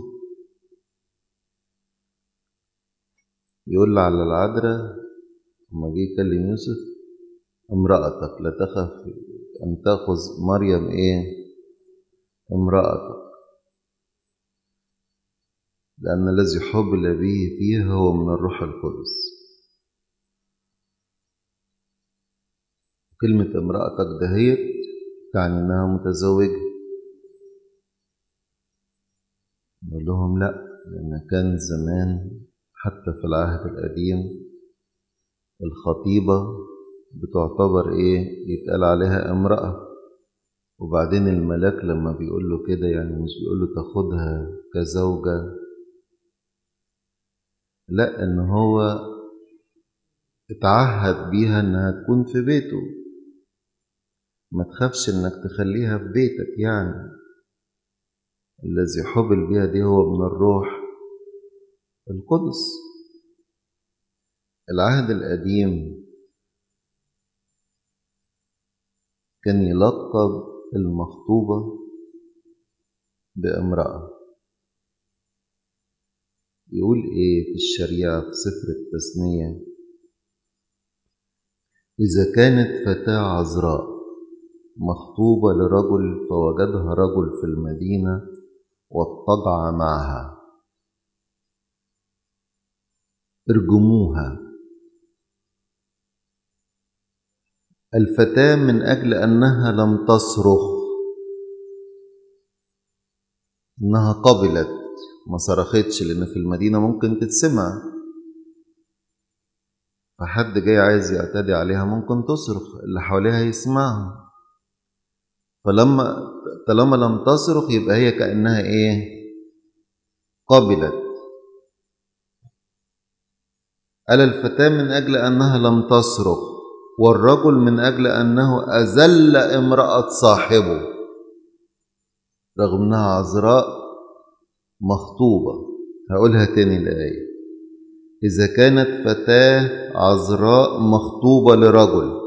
يقول على العذراء لما جه يكلم يوسف امرأتك لا تخف أن تأخذ مريم إيه امرأتك لأن الذي حبل به فيه هو من الروح القدس كلمة امرأتك دهيت تعني إنها متزوجة نقول لهم لا لأن كان زمان حتى في العهد القديم الخطيبة بتعتبر إيه يتقال عليها امرأة وبعدين الملاك لما بيقول له كده يعني مش بيقول له تاخدها كزوجة لا ان هو اتعهد بيها انها تكون في بيته ما تخافش انك تخليها في بيتك يعني الذي حبل بها دي هو من الروح القدس العهد القديم كان يلقب المخطوبة بامرأة يقول ايه في الشريعة في سفر التثنية إذا كانت فتاة عذراء مخطوبة لرجل فوجدها رجل في المدينة واضطجع معها ارجموها الفتاة من أجل أنها لم تصرخ إنها قبلت ما صرختش لأن في المدينة ممكن تتسمع فحد جاي عايز يعتدي عليها ممكن تصرخ اللي حواليها يسمعها فلما طالما لم تصرخ يبقى هي كأنها إيه قبلت قال الفتاة من أجل أنها لم تصرخ والرجل من أجل أنه أذل امرأة صاحبه رغم أنها عذراء مخطوبة هقولها تاني الآية إذا كانت فتاة عذراء مخطوبة لرجل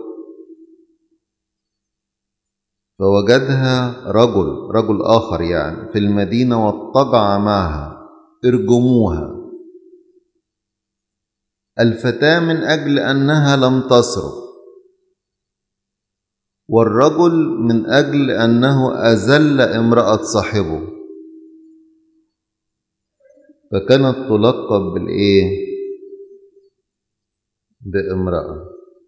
فوجدها رجل رجل آخر يعني في المدينة واضطجع معها ارجموها الفتاة من أجل أنها لم تصرخ والرجل من أجل أنه أذل امرأة صاحبه فكانت تلقب بالإيه؟ بامرأة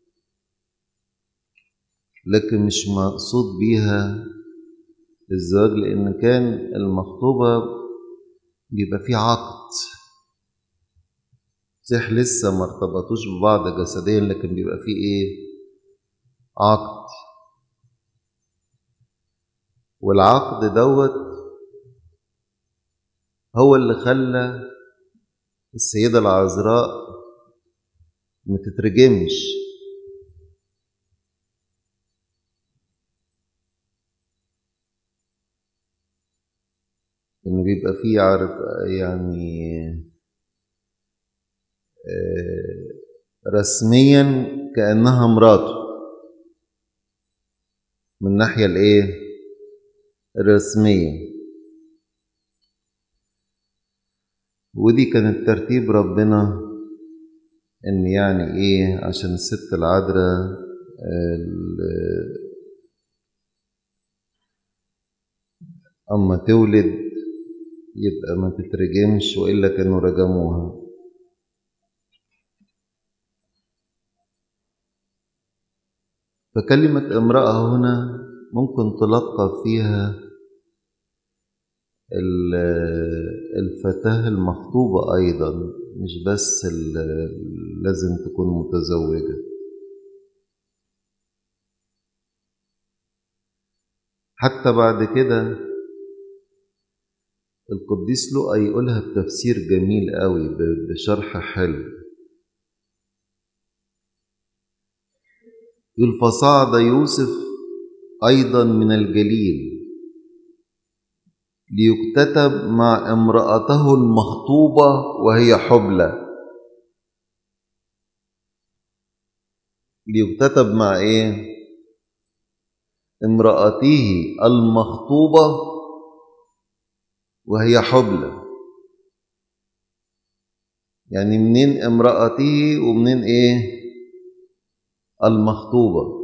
لكن مش مقصود بيها الزواج لأن كان المخطوبة بيبقى فيه عقد صح لسه ما ارتبطوش ببعض جسديا لكن بيبقى فيه ايه عقد والعقد دوت هو اللي خلى السيدة العذراء ما تترجمش إن بيبقى فيه عارف يعني رسميا كأنها مراته من الناحية الإيه الرسمية ودي كانت ترتيب ربنا إن يعني إيه عشان الست العذراء أما تولد يبقى ما تترجمش وإلا كانوا رجموها فكلمة امرأة هنا ممكن تلقب فيها الفتاة المخطوبة أيضا مش بس لازم تكون متزوجة حتى بعد كده القديس لؤى يقولها بتفسير جميل قوي بشرح حلو يقول فصعد يوسف أيضا من الجليل ليكتتب مع امرأته المخطوبة وهي حبلى ليكتتب مع ايه امرأته المخطوبة وهي حبلى يعني منين امرأته ومنين ايه المخطوبة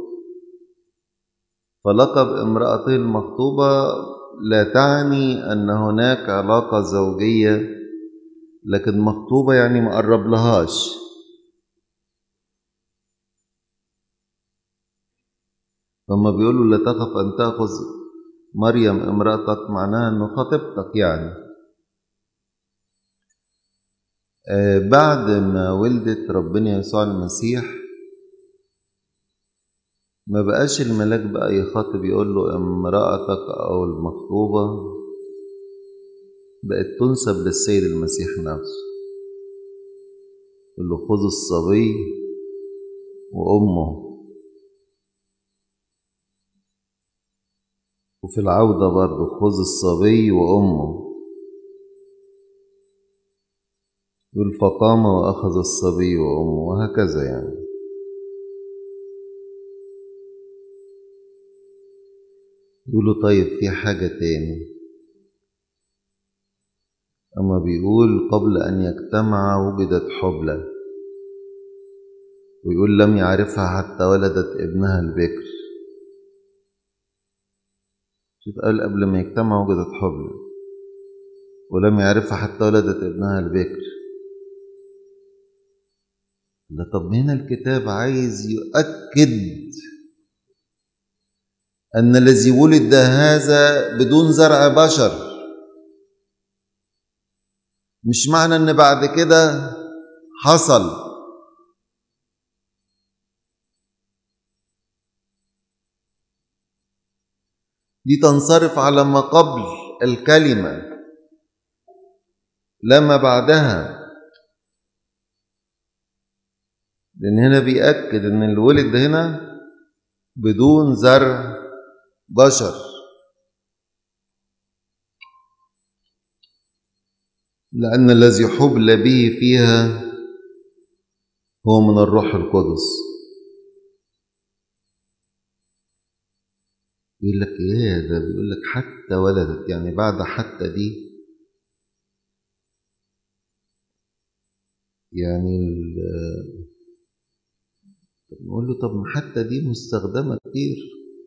فلقب امرأته المخطوبة لا تعني أن هناك علاقة زوجية لكن مخطوبة يعني ما قرب لهاش فما بيقولوا لا تخف أن تأخذ مريم امرأتك معناها أنه خطيبتك يعني آه بعد ما ولدت ربنا يسوع المسيح ما بقاش الملاك بقى يخاطب يقول له امرأتك أو المخطوبة بقت تنسب للسيد المسيح نفسه يقول له خذ الصبي وأمه وفي العودة برضه خذ الصبي وأمه يقول فقام وأخذ الصبي وأمه وهكذا يعني يقولوا طيب في حاجة تاني أما بيقول قبل أن يجتمع وجدت حبلى ويقول لم يعرفها حتى ولدت ابنها البكر شوف قال قبل ما يجتمع وجدت حبلى ولم يعرفها حتى ولدت ابنها البكر ده طب هنا الكتاب عايز يؤكد أن الذي ولد هذا بدون زرع بشر مش معنى أن بعد كده حصل دي تنصرف على ما قبل الكلمة لما بعدها لأن هنا بيأكد أن الولد هنا بدون زرع بشر لأن الذي حبل به فيها هو من الروح القدس يقول لك ايه ده بيقول لك حتى ولدت يعني بعد حتى دي يعني نقول له طب ما حتى دي مستخدمة كتير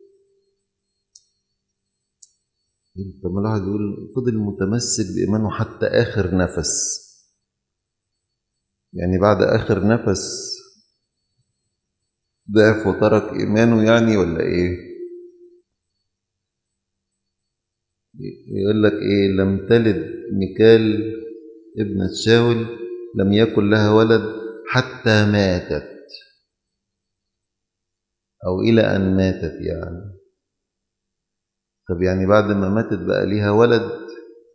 طب ما الواحد يقول فضل متمسك بإيمانه حتى آخر نفس يعني بعد آخر نفس ضعف وترك إيمانه يعني ولا إيه؟ يقول لك إيه لم تلد ميكال ابنة شاول لم يكن لها ولد حتى ماتت أو إلى أن ماتت يعني طب يعني بعد ما ماتت بقى ليها ولد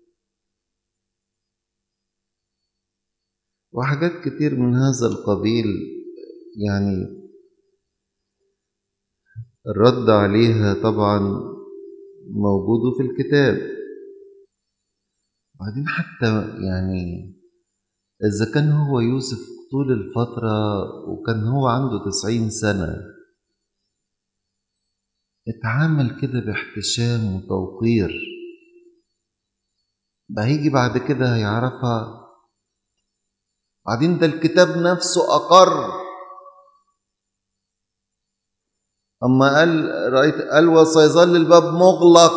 وحاجات كتير من هذا القبيل يعني الرد عليها طبعا موجود في الكتاب بعدين حتى يعني إذا كان هو يوسف طول الفترة وكان هو عنده تسعين سنة اتعامل كده باحتشام وتوقير ده هيجي بعد كده هيعرفها بعدين ده الكتاب نفسه أقر أما قال رأيت قال وسيظل الباب مغلق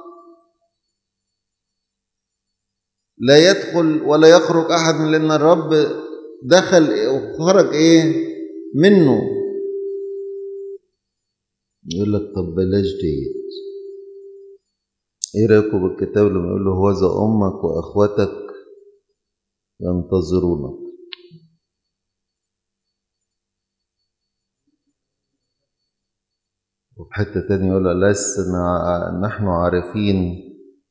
لا يدخل ولا يخرج أحد من لأن الرب دخل وخرج إيه منه يقول لك طب بلاش ديت ايه رايكم بالكتاب لما يقول له هوذا امك واخواتك ينتظرونك وفي حتة تانية يقول لسنا نحن عارفين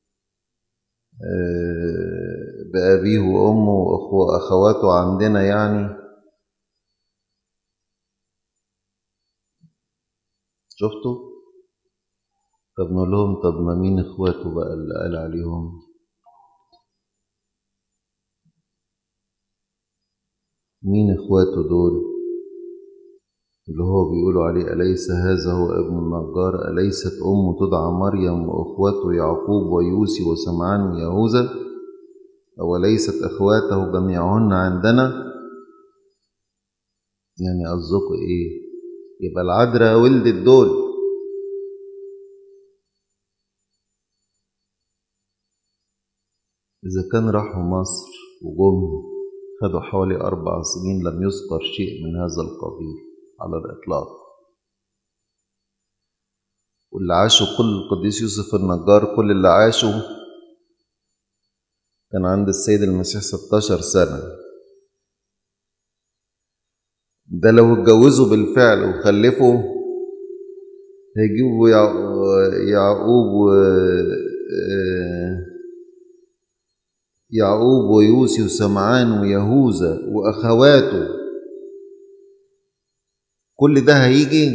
بأبيه وأمه وأخواته عندنا يعني شفتوا طب نقول لهم طب ما مين اخواته بقى اللي قال عليهم مين اخواته دول اللي هو بيقولوا عليه أليس هذا هو ابن النجار أليست أمه تدعى مريم وأخوته يعقوب ويوسي وسمعان ويهوذا أوليست أخواته جميعهن عندنا يعني قصدكوا إيه يبقى العذراء ولدت دول إذا كان راحوا مصر وجم خدوا حوالي أربع سنين لم يذكر شيء من هذا القبيل على الإطلاق واللي عاشوا كل القديس يوسف النجار كل اللي عاشوا كان عند السيد المسيح 16 سنة ده لو اتجوزوا بالفعل وخلفوا هيجيبوا يعقوب و يعقوب ويوسي وسمعان ويهوذا وأخواته كل ده هيجي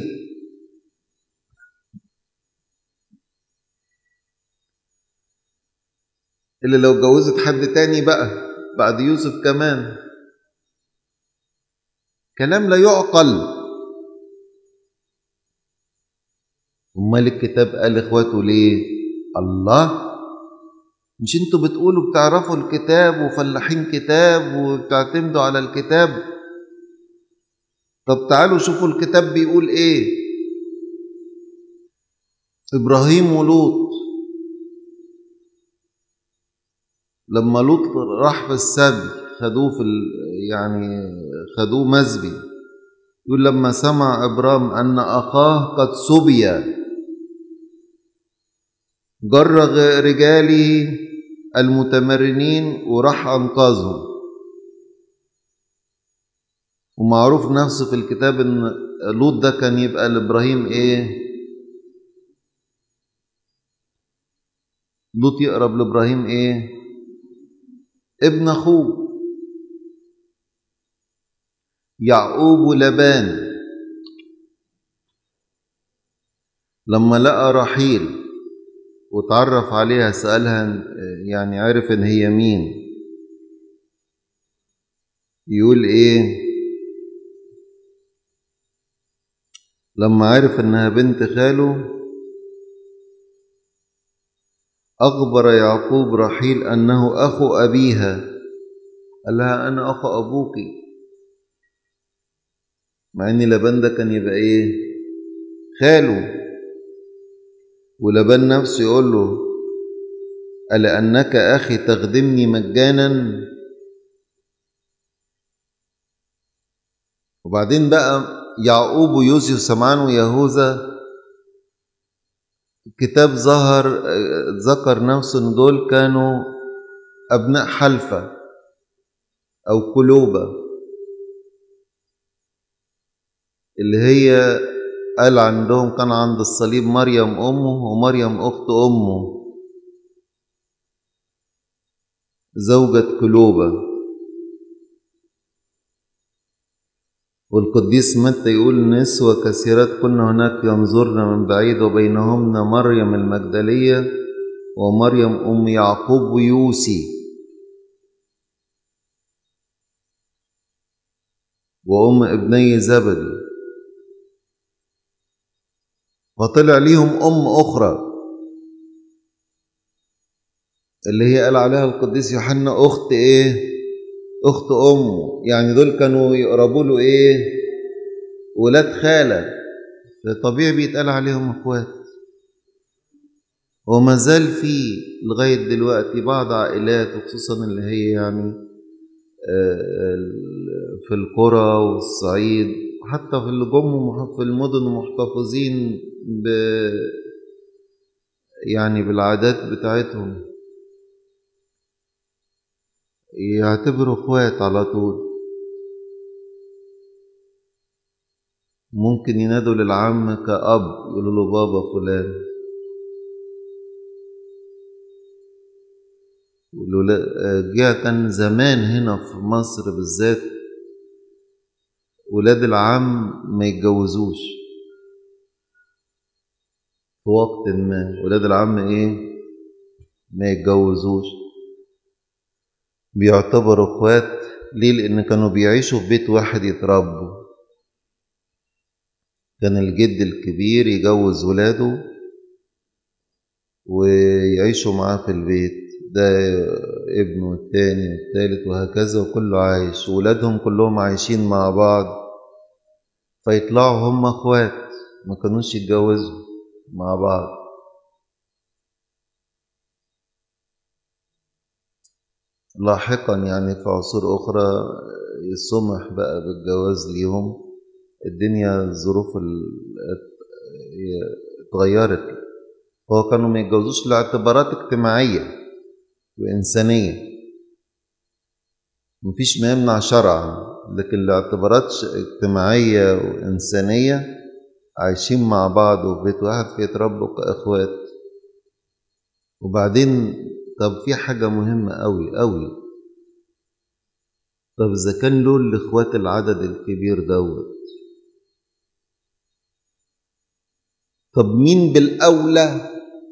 اللي لو اتجوزت حد تاني بقى بعد يوسف كمان كلام لا يعقل امال الكتاب قال اخواته ليه الله مش انتوا بتقولوا بتعرفوا الكتاب وفلاحين كتاب وبتعتمدوا على الكتاب طب تعالوا شوفوا الكتاب بيقول ايه ابراهيم ولوط لما لوط راح في السبي خدوه في يعني خدوه مسبي يقول لما سمع ابرام ان اخاه قد سبي جر رجاله المتمرنين وراح انقذهم ومعروف نفسه في الكتاب ان لوط ده كان يبقى لابراهيم ايه لوط يقرب لابراهيم ايه ابن اخوه يعقوب لبان لما لقى رحيل وتعرف عليها سألها يعني عرف ان هي مين يقول ايه لما عرف انها بنت خاله اخبر يعقوب رحيل انه اخو ابيها قال لها انا اخو ابوك مع ان لبان ده كان يبقى ايه خاله ولبان نفسه يقول له ألأنك أخي تخدمني مجانا وبعدين بقى يعقوب ويوسف سمعان ويهوذا الكتاب ظهر ذكر نفسه ان دول كانوا ابناء حلفة او كلوبة اللي هي قال عندهم كان عند الصليب مريم امه ومريم اخت امه زوجة كلوبة والقديس متى يقول نسوة كثيرات كنا هناك ينظرن من بعيد وبينهن مريم المجدلية ومريم أم يعقوب ويوسي وأم ابني زبدي فطلع ليهم أم أخرى اللي هي قال عليها القديس يوحنا أخت إيه؟ أخت أمه يعني دول كانوا يقربوا له إيه؟ ولاد خالة طبيعي بيتقال عليهم إخوات وما زال في لغاية دلوقتي بعض عائلات وخصوصا اللي هي يعني في القرى والصعيد حتى في اللي جم في المدن محتفظين ب يعني بالعادات بتاعتهم يعتبروا اخوات على طول ممكن ينادوا للعم كأب يقولوا له بابا فلان يقولوا لا جه كان زمان هنا في مصر بالذات ولاد العم ما يتجوزوش في وقت ما ولاد العم ايه ما يتجوزوش بيعتبروا اخوات ليه لان كانوا بيعيشوا في بيت واحد يتربوا كان الجد الكبير يجوز ولاده ويعيشوا معاه في البيت ده ابنه التاني والتالت وهكذا وكله عايش وولادهم كلهم عايشين مع بعض فيطلعوا هم اخوات ما كانوش يتجوزوا مع بعض لاحقا يعني في عصور أخرى سمح بقى بالجواز ليهم الدنيا الظروف اتغيرت هو كانوا ما يتجوزوش لاعتبارات اجتماعية وإنسانية مفيش ما يمنع شرعا لكن لاعتبارات اجتماعية وإنسانية عايشين مع بعض وفي بيت واحد فيتربوا كأخوات وبعدين طب في حاجة مهمة أوي أوي طب إذا كان له الإخوات العدد الكبير دوت طب مين بالأولى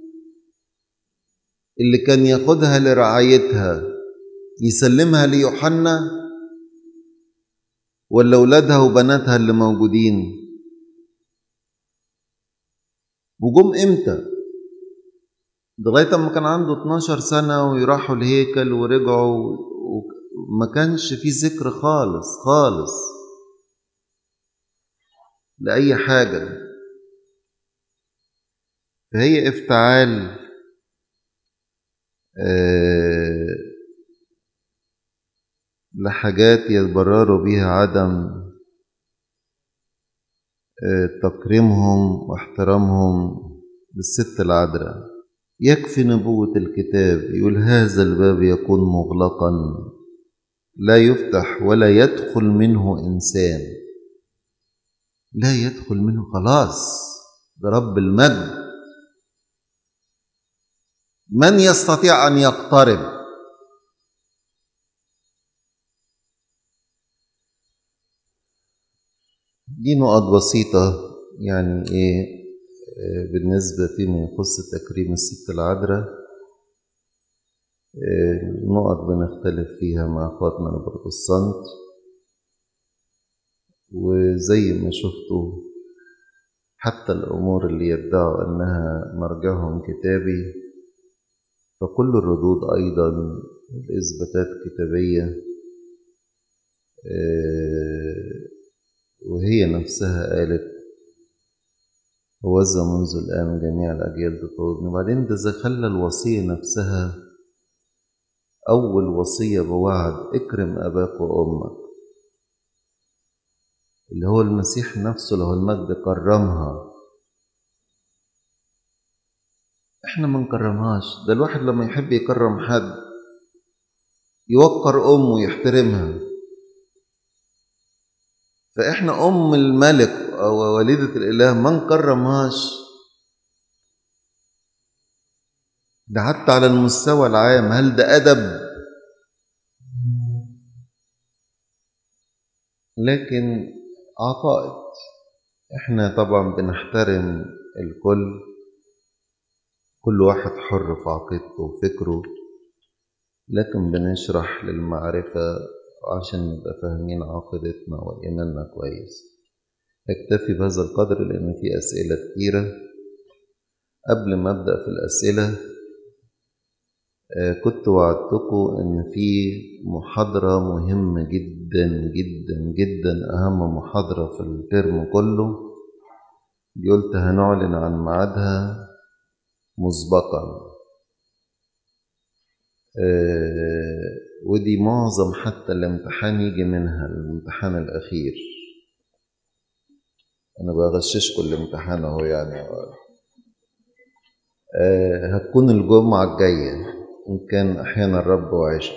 اللي كان ياخدها لرعايتها يسلمها ليوحنا ولا أولادها وبناتها اللي موجودين وجم إمتى لغاية ما كان عنده 12 سنة ويراحوا الهيكل ورجعوا وما كانش في ذكر خالص خالص لأي حاجة فهي افتعال آه لحاجات يتبرروا بيها عدم آه تكريمهم واحترامهم للست العذراء يكفي نبوة الكتاب يقول هذا الباب يكون مغلقا لا يفتح ولا يدخل منه إنسان لا يدخل منه خلاص ده رب المجد من يستطيع أن يقترب دي نقط بسيطة يعني إيه بالنسبة فيما يخص تكريم الست العذراء نقط بنختلف فيها مع اخواتنا البروتستانت وزي ما شفتوا حتى الأمور اللي يدعوا أنها مرجعهم كتابي فكل الردود أيضا الإثباتات كتابية وهي نفسها قالت ووزع منذ الآن جميع الأجيال تطردني وبعدين ده إذا خلى الوصية نفسها أول وصية بوعد اكرم أباك وأمك اللي هو المسيح نفسه له المجد كرمها احنا ما نكرمهاش ده الواحد لما يحب يكرم حد يوقر أمه ويحترمها فإحنا أم الملك أو والدة الإله ما نكرمهاش ده حتى على المستوى العام هل ده أدب لكن عقائد احنا طبعا بنحترم الكل كل واحد حر في عقيدته وفكره لكن بنشرح للمعرفة عشان نبقى فاهمين عقيدتنا وإيماننا كويس اكتفي بهذا القدر لأن في أسئلة كتيرة قبل ما أبدأ في الأسئلة كنت وعدتكم إن في محاضرة مهمة جدا جدا جدا أهم محاضرة في الترم كله دي قلت هنعلن عن ميعادها مسبقا ودي معظم حتى الامتحان يجي منها الامتحان الأخير أنا بغششكم الامتحان أهو يعني أه هتكون الجمعة الجاية إن كان أحيانا الرب وعشت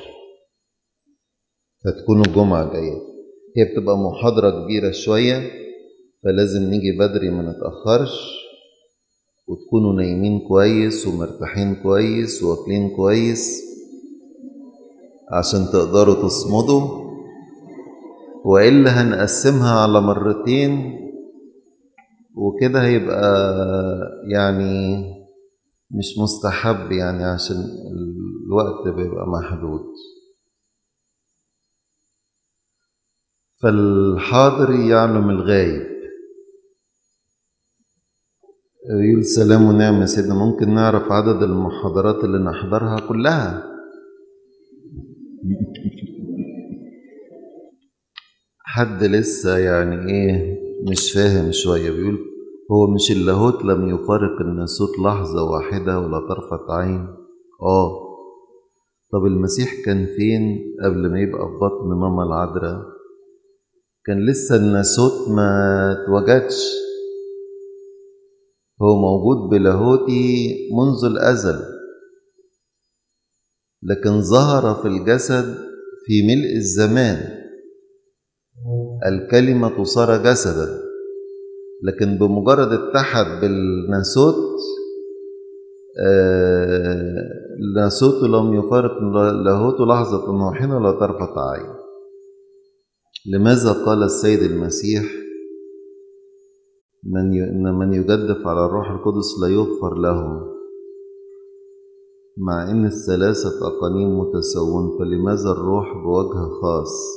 هتكون الجمعة الجاية هي بتبقى محاضرة كبيرة شوية فلازم نيجي بدري ما نتأخرش وتكونوا نايمين كويس ومرتاحين كويس واكلين كويس عشان تقدروا تصمدوا وإلا هنقسمها على مرتين وكده هيبقى يعني مش مستحب يعني عشان الوقت بيبقى محدود فالحاضر يعلم الغايب يقول سلام ونعم يا سيدنا ممكن نعرف عدد المحاضرات اللي نحضرها كلها حد لسه يعني ايه مش فاهم شوية بيقول هو مش اللاهوت لم يفارق الناسوت لحظة واحدة ولا طرفة عين اه طب المسيح كان فين قبل ما يبقى في بطن ماما العذراء كان لسه الناسوت ما اتوجدش هو موجود بلاهوتي منذ الأزل لكن ظهر في الجسد في ملء الزمان الكلمة صار جسدا لكن بمجرد اتحد بالناسوت آه الناسوت لم يفارق لاهوت لحظة واحدة ولا طرفة عين لماذا قال السيد المسيح من ي... إن من يجدف على الروح القدس لا يغفر له مع إن الثلاثة أقانيم متساوون فلماذا الروح بوجه خاص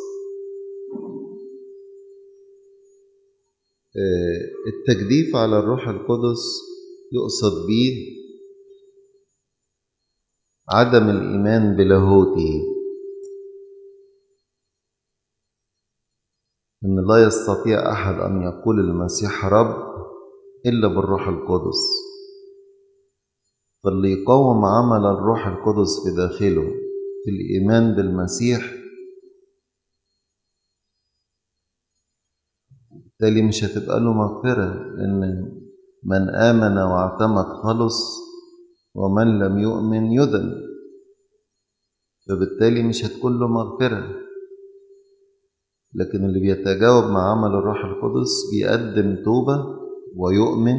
التجديف على الروح القدس يقصد به عدم الإيمان بلاهوته إن لا يستطيع أحد أن يقول المسيح رب إلا بالروح القدس فاللي يقاوم عمل الروح القدس في داخله في الإيمان بالمسيح بالتالي مش هتبقى له مغفرة لأن من آمن واعتمد خلص ومن لم يؤمن يدن فبالتالي مش هتكون له مغفرة لكن اللي بيتجاوب مع عمل الروح القدس بيقدم توبة ويؤمن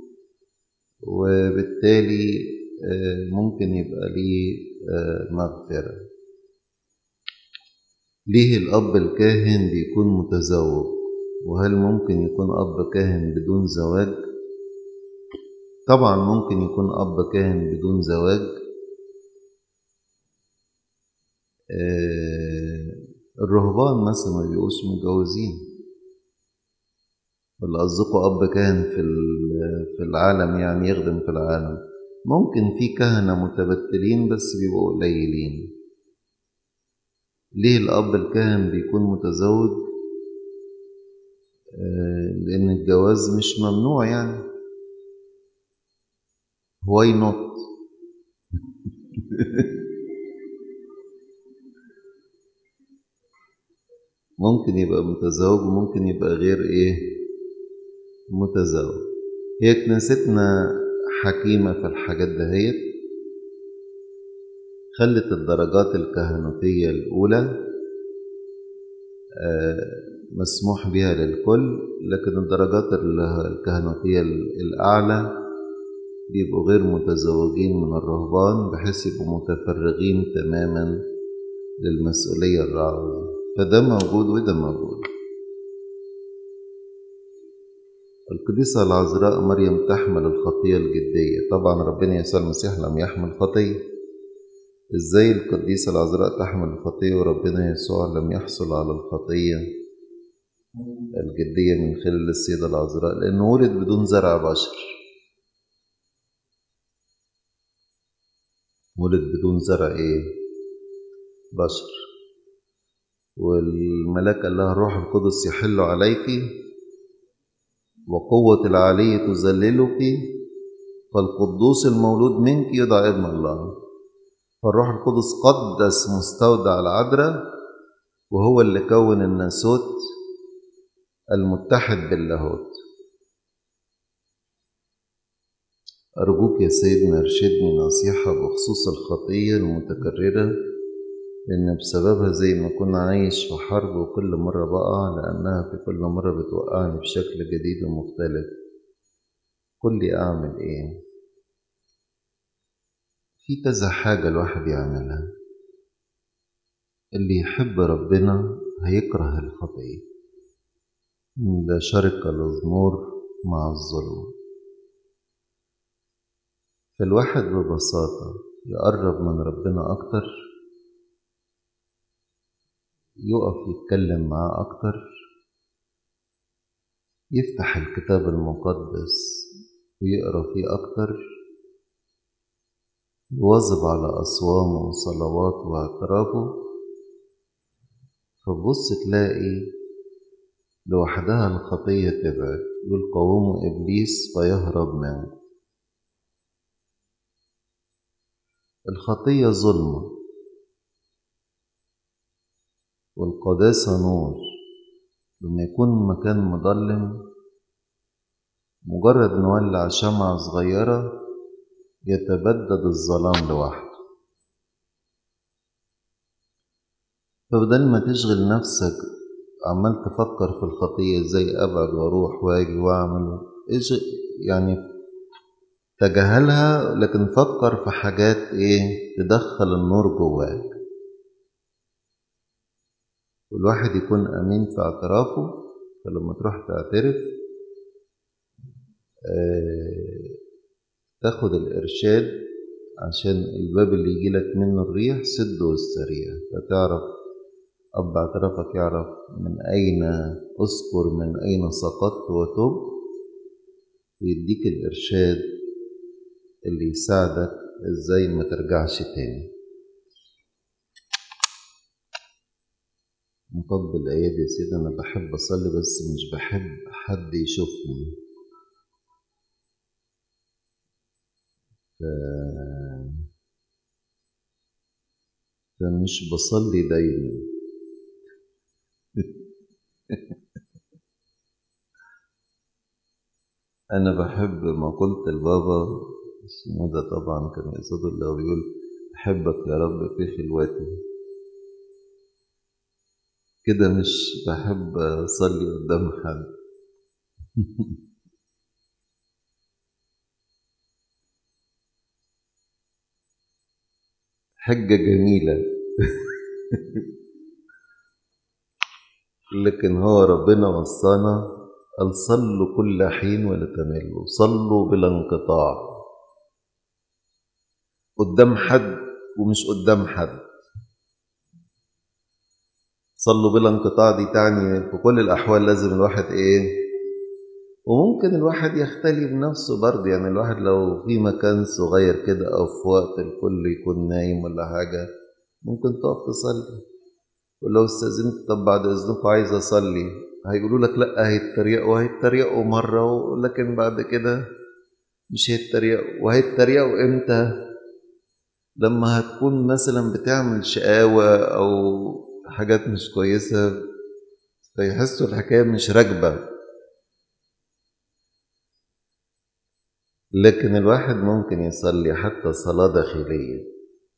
وبالتالي ممكن يبقى ليه مغفرة ليه الأب الكاهن بيكون متزوج وهل ممكن يكون أب كاهن بدون زواج؟ طبعا ممكن يكون أب كاهن بدون زواج الرهبان مثلا ما بيبقوش متجوزين ولا قصدكم أب كاهن في في العالم يعني يخدم في العالم ممكن في كهنة متبتلين بس بيبقوا قليلين ليه الأب الكاهن بيكون متزوج لأن الجواز مش ممنوع يعني واي نوت ممكن يبقى متزوج وممكن يبقى غير ايه متزوج هي كنيستنا حكيمة في الحاجات دهيت خلت الدرجات الكهنوتية الأولى مسموح بها للكل لكن الدرجات الكهنوتية الأعلى بيبقوا غير متزوجين من الرهبان بحيث يبقوا متفرغين تماما للمسؤولية الرعوية فده موجود وده موجود القديسة العذراء مريم تحمل الخطية الجدية طبعا ربنا يسوع المسيح لم يحمل خطية ازاي القديسة العذراء تحمل الخطية وربنا يسوع لم يحصل على الخطية الجدية من خلال السيدة العذراء لأنه ولد بدون زرع بشر ولد بدون زرع ايه بشر والملاك قال لها الروح القدس يحل عليك وقوة العلي تذللك فالقدوس المولود منك يدعى ابن الله فالروح القدس قدس مستودع العذراء وهو اللي كون الناسوت المتحد باللاهوت أرجوك يا سيدنا ارشدني نصيحة بخصوص الخطية المتكررة لأن بسببها زي ما كنا عايش في حرب وكل مرة بقع لأنها في كل مرة بتوقعني بشكل جديد ومختلف قل لي أعمل إيه في كذا حاجة الواحد يعملها اللي يحب ربنا هيكره الخطية ده شركة الأزمور مع الظلم فالواحد ببساطة يقرب من ربنا أكتر يقف يتكلم معاه أكتر يفتح الكتاب المقدس ويقرأ فيه أكتر يواظب على أصوامه وصلواته واعترافه فبص تلاقي لوحدها الخطية تبعد يقول قوموا إبليس فيهرب منه الخطية ظلمة والقداسة نور لما يكون مكان مظلم مجرد نولع شمعة صغيرة يتبدد الظلام لوحده فبدل ما تشغل نفسك عمال تفكر في الخطية ازاي ابعد واروح واجي واعمل يعني تجاهلها لكن فكر في حاجات ايه تدخل النور جواك والواحد يكون امين في اعترافه فلما تروح تعترف آه تاخد الارشاد عشان الباب اللي يجيلك منه الريح سده والسريع فتعرف أب اعترافك يعرف من أين أذكر من أين سقطت وتب ويديك الإرشاد اللي يساعدك إزاي ما ترجعش تاني مطبل الآيات يا سيدي أنا بحب أصلي بس مش بحب حد يشوفني ف... فمش بصلي دايما أنا بحب مقولة البابا اسمه ده طبعا كان يقصد الله بيقول أحبك يا رب في خلوتي كده مش بحب أصلي قدام حد حجة جميلة لكن هو ربنا وصانا قال صلوا كل حين ولا تملوا صلوا بلا انقطاع قدام حد ومش قدام حد صلوا بلا انقطاع دي تعني في كل الأحوال لازم الواحد إيه وممكن الواحد يختلي بنفسه برضه يعني الواحد لو في مكان صغير كده أو في وقت الكل يكون نايم ولا حاجة ممكن تقف تصلي ولو استأذنت طب بعد إذنكم عايز أصلي هيقولوا لك لأ هيتريقوا هيتريقوا مرة لكن بعد كده مش هيتريقوا وهيتريقوا إمتى لما هتكون مثلا بتعمل شقاوة أو حاجات مش كويسة فيحسوا الحكاية مش راكبة لكن الواحد ممكن يصلي حتى صلاة داخلية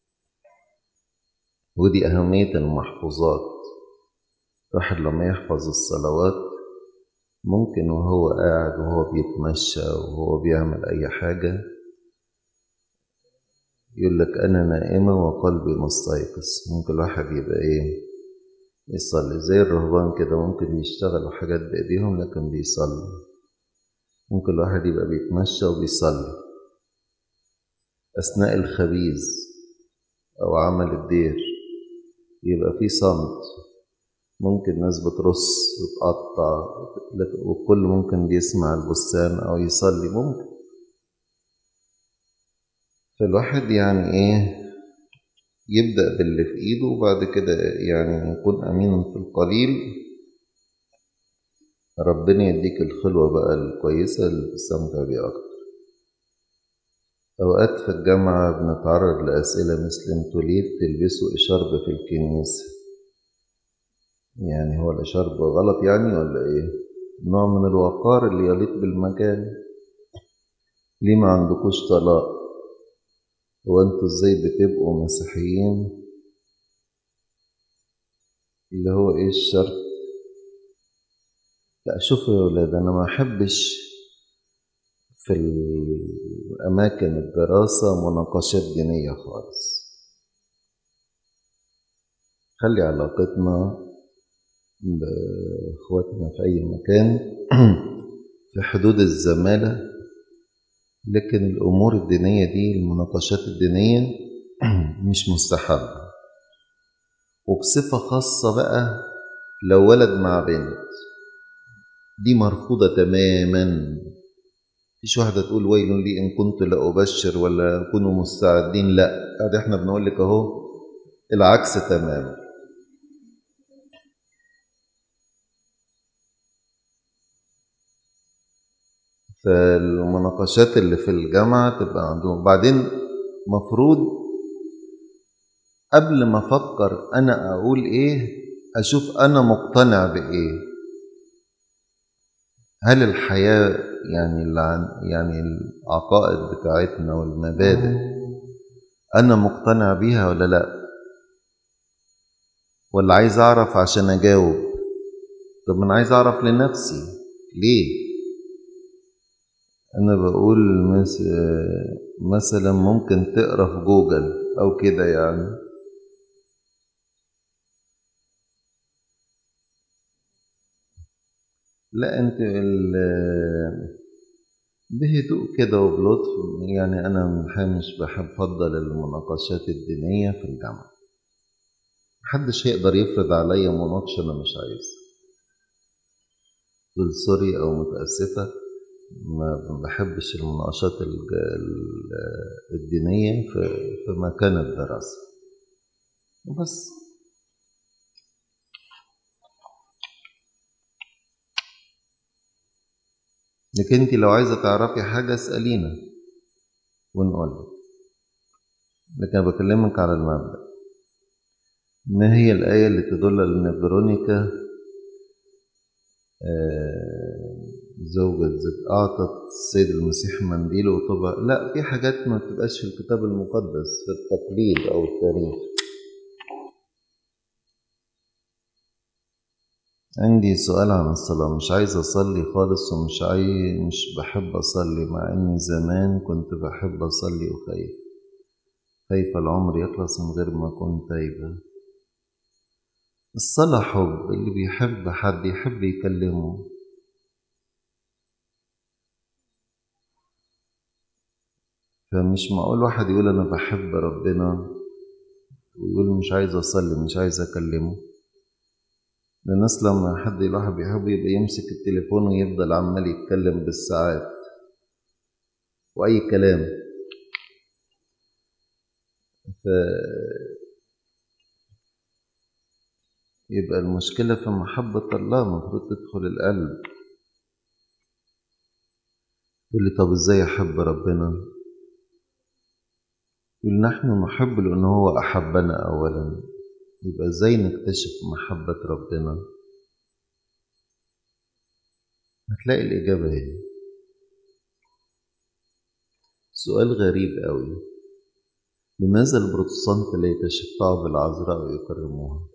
ودي أهمية المحفوظات الواحد لما يحفظ الصلوات ممكن وهو قاعد وهو بيتمشى وهو بيعمل أي حاجة يقول لك أنا نائمة وقلبي مستيقظ ممكن الواحد يبقى إيه يصلي زي الرهبان كده ممكن يشتغلوا حاجات بإيديهم لكن بيصلي ممكن الواحد يبقى بيتمشى وبيصلي أثناء الخبيز أو عمل الدير يبقى في صمت ممكن ناس بترص وتقطع والكل ممكن بيسمع البستان أو يصلي ممكن فالواحد يعني إيه يبدأ باللي في إيده وبعد كده يعني يكون أمين في القليل ربنا يديك الخلوة بقى الكويسة اللي تستمتع بيها أكتر أوقات في الجامعة بنتعرض لأسئلة مثل انتوا ليه بتلبسوا إشارب في الكنيسة يعني هو الإشارب غلط يعني ولا إيه نوع من الوقار اللي يليق بالمكان ليه ما عندكوش طلاق هو انتوا ازاي بتبقوا مسيحيين اللي هو ايه الشرط لا شوفوا يا ولاد انا ما احبش في الاماكن الدراسة مناقشات دينية خالص خلي علاقتنا باخواتنا في اي مكان في حدود الزمالة لكن الامور الدينية دي المناقشات الدينية مش مستحبة وبصفة خاصة بقى لو ولد مع بنت دي مرفوضة تماما مفيش واحدة تقول ويل لي إن كنت لأبشر ولا كونوا مستعدين لا هذا احنا بنقول لك أهو العكس تماما فالمناقشات اللي في الجامعة تبقى عندهم بعدين مفروض قبل ما أفكر أنا أقول إيه أشوف أنا مقتنع بإيه هل الحياة يعني يعني العقائد بتاعتنا والمبادئ أنا مقتنع بيها ولا لأ ولا عايز أعرف عشان أجاوب طب أنا عايز أعرف لنفسي ليه أنا بقول مثلا ممكن تقرا في جوجل أو كده يعني لا أنت بهدوء كده وبلطف يعني أنا مش بحب أفضل المناقشات الدينية في الجامعة محدش هيقدر يفرض عليا مناقشة أنا مش عايزها تقول سوري أو متأسفة ما بحبش المناقشات الدينية في مكان الدراسة بس لكن انت لو عايزة تعرفي حاجة اسألينا ونقول لك لكن أنا بكلمك على المبدأ ما هي الآية اللي تدل أن فيرونيكا زوجة زد أعطت السيد المسيح منديل وطبع لا في حاجات ما بتبقاش في الكتاب المقدس في التقليد أو التاريخ عندي سؤال عن الصلاة مش عايز أصلي خالص ومش عايز مش بحب أصلي مع إني زمان كنت بحب أصلي وخايف خايف العمر يخلص من غير ما أكون تايبة الصلاة حب اللي بيحب حد يحب يكلمه فمش معقول واحد يقول أنا بحب ربنا ويقول مش عايز أصلي مش عايز أكلمه الناس لما حد الواحد بيحب يبقى يمسك التليفون ويفضل عمال يتكلم بالساعات وأي كلام ف يبقى المشكلة في محبة الله المفروض تدخل القلب يقول لي طب ازاي أحب ربنا يقول نحن نحب لأنه هو أحبنا أولا يبقى ازاي نكتشف محبة ربنا هتلاقي الإجابة هنا سؤال غريب قوي لماذا البروتستانت لا يتشفعوا بالعذراء ويكرموها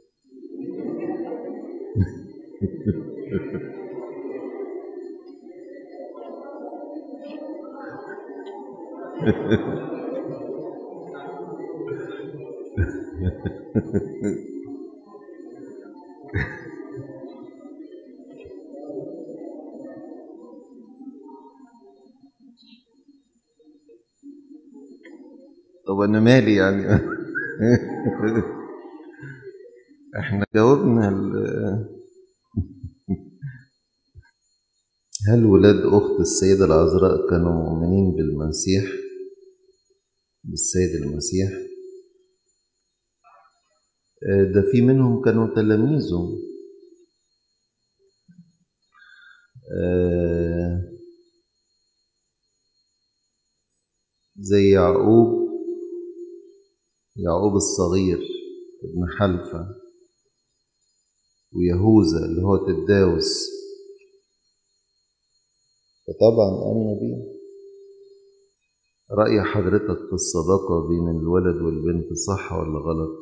طب انا مالي يعني احنا جاوبنا هل ولاد اخت السيدة العذراء كانوا مؤمنين بالمسيح بالسيد المسيح ده في منهم كانوا تلاميذه زي يعقوب يعقوب الصغير ابن حلفة ويهوذا اللي هو تداوس فطبعا آمنوا بيه رأي حضرتك في الصداقة بين الولد والبنت صح ولا غلط؟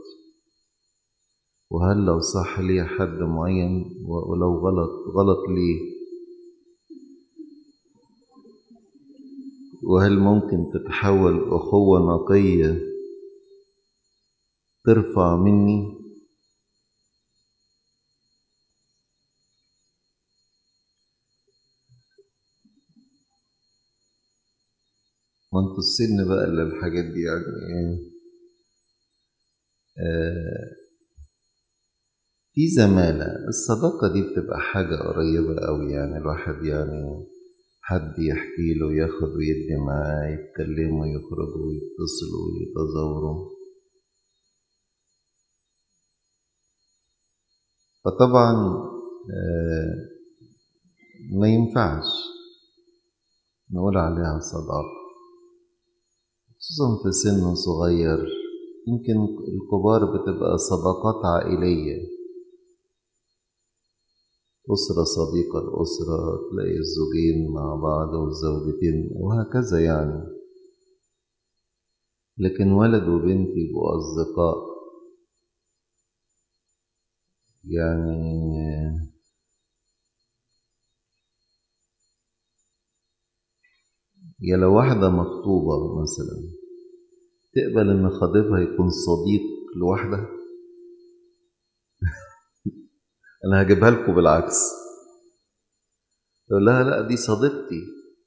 وهل لو صح ليه حد معين ولو غلط غلط ليه وهل ممكن تتحول أخوة نقية ترفع مني ما انتوا السن بقى اللي الحاجات دي يعني آه في زمالة الصداقة دي بتبقى حاجة قريبة قوي يعني الواحد يعني حد يحكي له ياخد ويدي معاه يتكلموا يخرجوا ويتصلوا ويتزوروا فطبعا ما ينفعش نقول عليها صداقة خصوصا في سن صغير يمكن الكبار بتبقى صداقات عائلية أسرة صديقة الأسرة تلاقي الزوجين مع بعض والزوجتين وهكذا يعني لكن ولد وبنت يبقوا أصدقاء يعني يا لو واحدة مخطوبة مثلا تقبل إن خطيبها يكون صديق لواحدة أنا هجيبها لكم بالعكس تقول لها لا دي صديقتي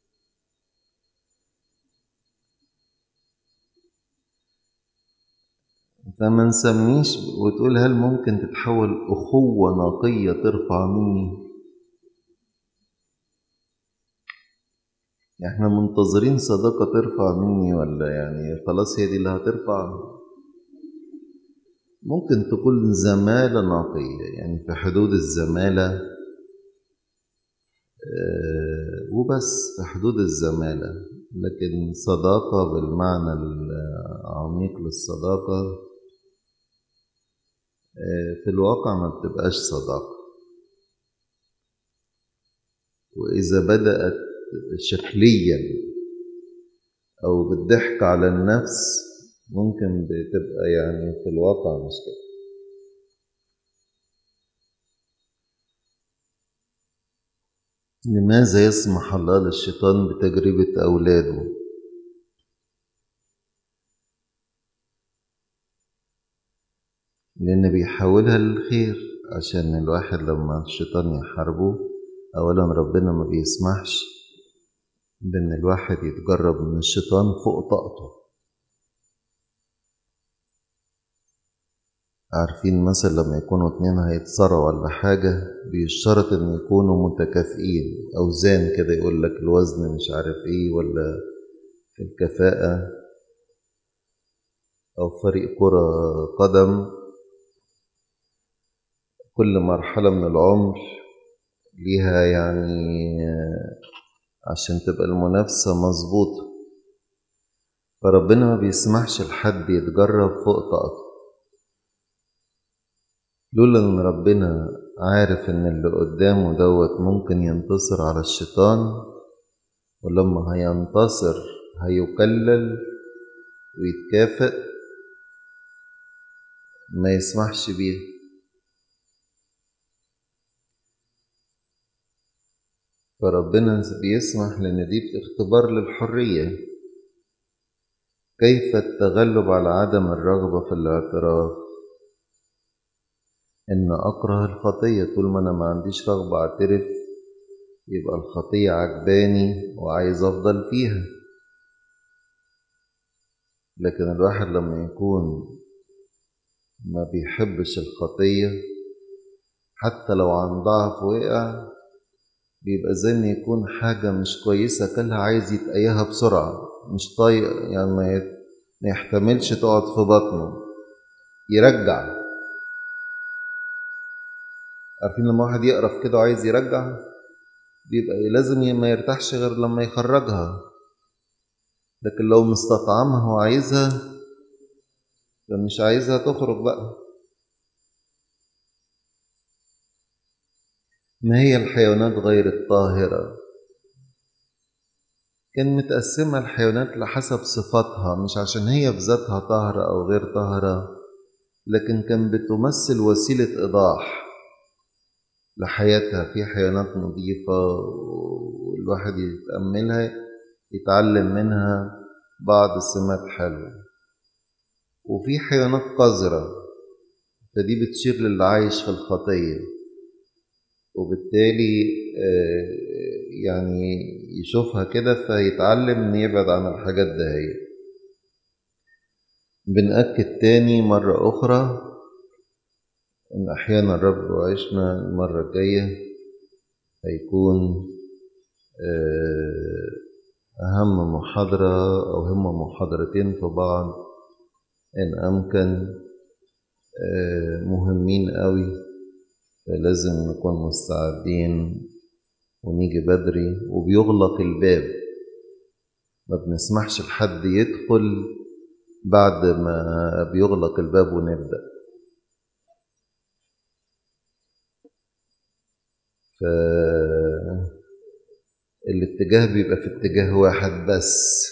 فما نسميش وتقول هل ممكن تتحول أخوة نقية ترفع مني احنا منتظرين صداقة ترفع مني ولا يعني خلاص هي دي اللي هترفع ممكن تكون زمالة نقية يعني في حدود الزمالة آه وبس في حدود الزمالة لكن صداقة بالمعنى العميق للصداقة في الواقع ما بتبقاش صداقة وإذا بدأت شكليا أو بالضحك على النفس ممكن بتبقى يعني في الواقع مش كده لماذا يسمح الله للشيطان بتجربة أولاده لأن بيحولها للخير عشان الواحد لما الشيطان يحاربه أولا ربنا ما بيسمحش بأن الواحد يتجرب من الشيطان فوق طاقته عارفين مثلا لما يكونوا اتنين هيتصارعوا ولا حاجة بيشترط إن يكونوا متكافئين أوزان كده يقول لك الوزن مش عارف إيه ولا في الكفاءة أو فريق كرة قدم كل مرحلة من العمر ليها يعني عشان تبقى المنافسة مظبوطة فربنا ما بيسمحش لحد يتجرب فوق طاقته لولا ان ربنا عارف ان اللي قدامه دوت ممكن ينتصر على الشيطان ولما هينتصر هيكلل ويتكافئ ما يسمحش بيه فربنا بيسمح لان دي اختبار للحرية كيف التغلب على عدم الرغبة في الاعتراف إن أكره الخطية طول ما أنا ما عنديش رغبة أعترف يبقى الخطية عجباني وعايز أفضل فيها لكن الواحد لما يكون ما بيحبش الخطية حتى لو عن ضعف وقع بيبقى زي ما يكون حاجة مش كويسة كلها عايز يتقيها بسرعة مش طايق يعني ما يحتملش تقعد في بطنه يرجع عارفين لما واحد يقرف كده وعايز يرجع بيبقى لازم ما يرتاحش غير لما يخرجها لكن لو مستطعمها وعايزها فمش عايزها تخرج بقى ما هي الحيوانات غير الطاهرة كان متقسمة الحيوانات لحسب صفاتها مش عشان هي بذاتها طاهرة أو غير طاهرة لكن كان بتمثل وسيلة إيضاح لحياتها في حيوانات نظيفة والواحد يتأملها يتعلم منها بعض السمات حلوة وفي حيوانات قذرة فدي بتشير للي عايش في الخطية وبالتالي يعني يشوفها كده فيتعلم ان يبعد عن الحاجات دهية بنأكد تاني مرة أخرى إن أحيانا الرب وعشنا المرة الجاية هيكون أهم محاضرة أو هم محاضرتين في بعض إن أمكن مهمين قوي فلازم نكون مستعدين ونيجي بدري وبيغلق الباب ما بنسمحش لحد يدخل بعد ما بيغلق الباب ونبدأ فالاتجاه بيبقى في اتجاه واحد بس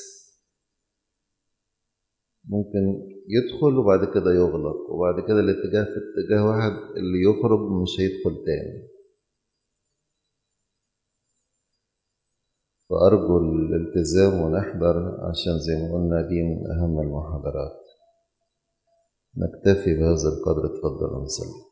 ممكن يدخل وبعد كده يغلق وبعد كده الاتجاه في اتجاه واحد اللي يخرج مش هيدخل تاني فأرجو الالتزام ونحضر عشان زي ما قلنا دي من أهم المحاضرات نكتفي بهذا القدر اتفضل ونسلم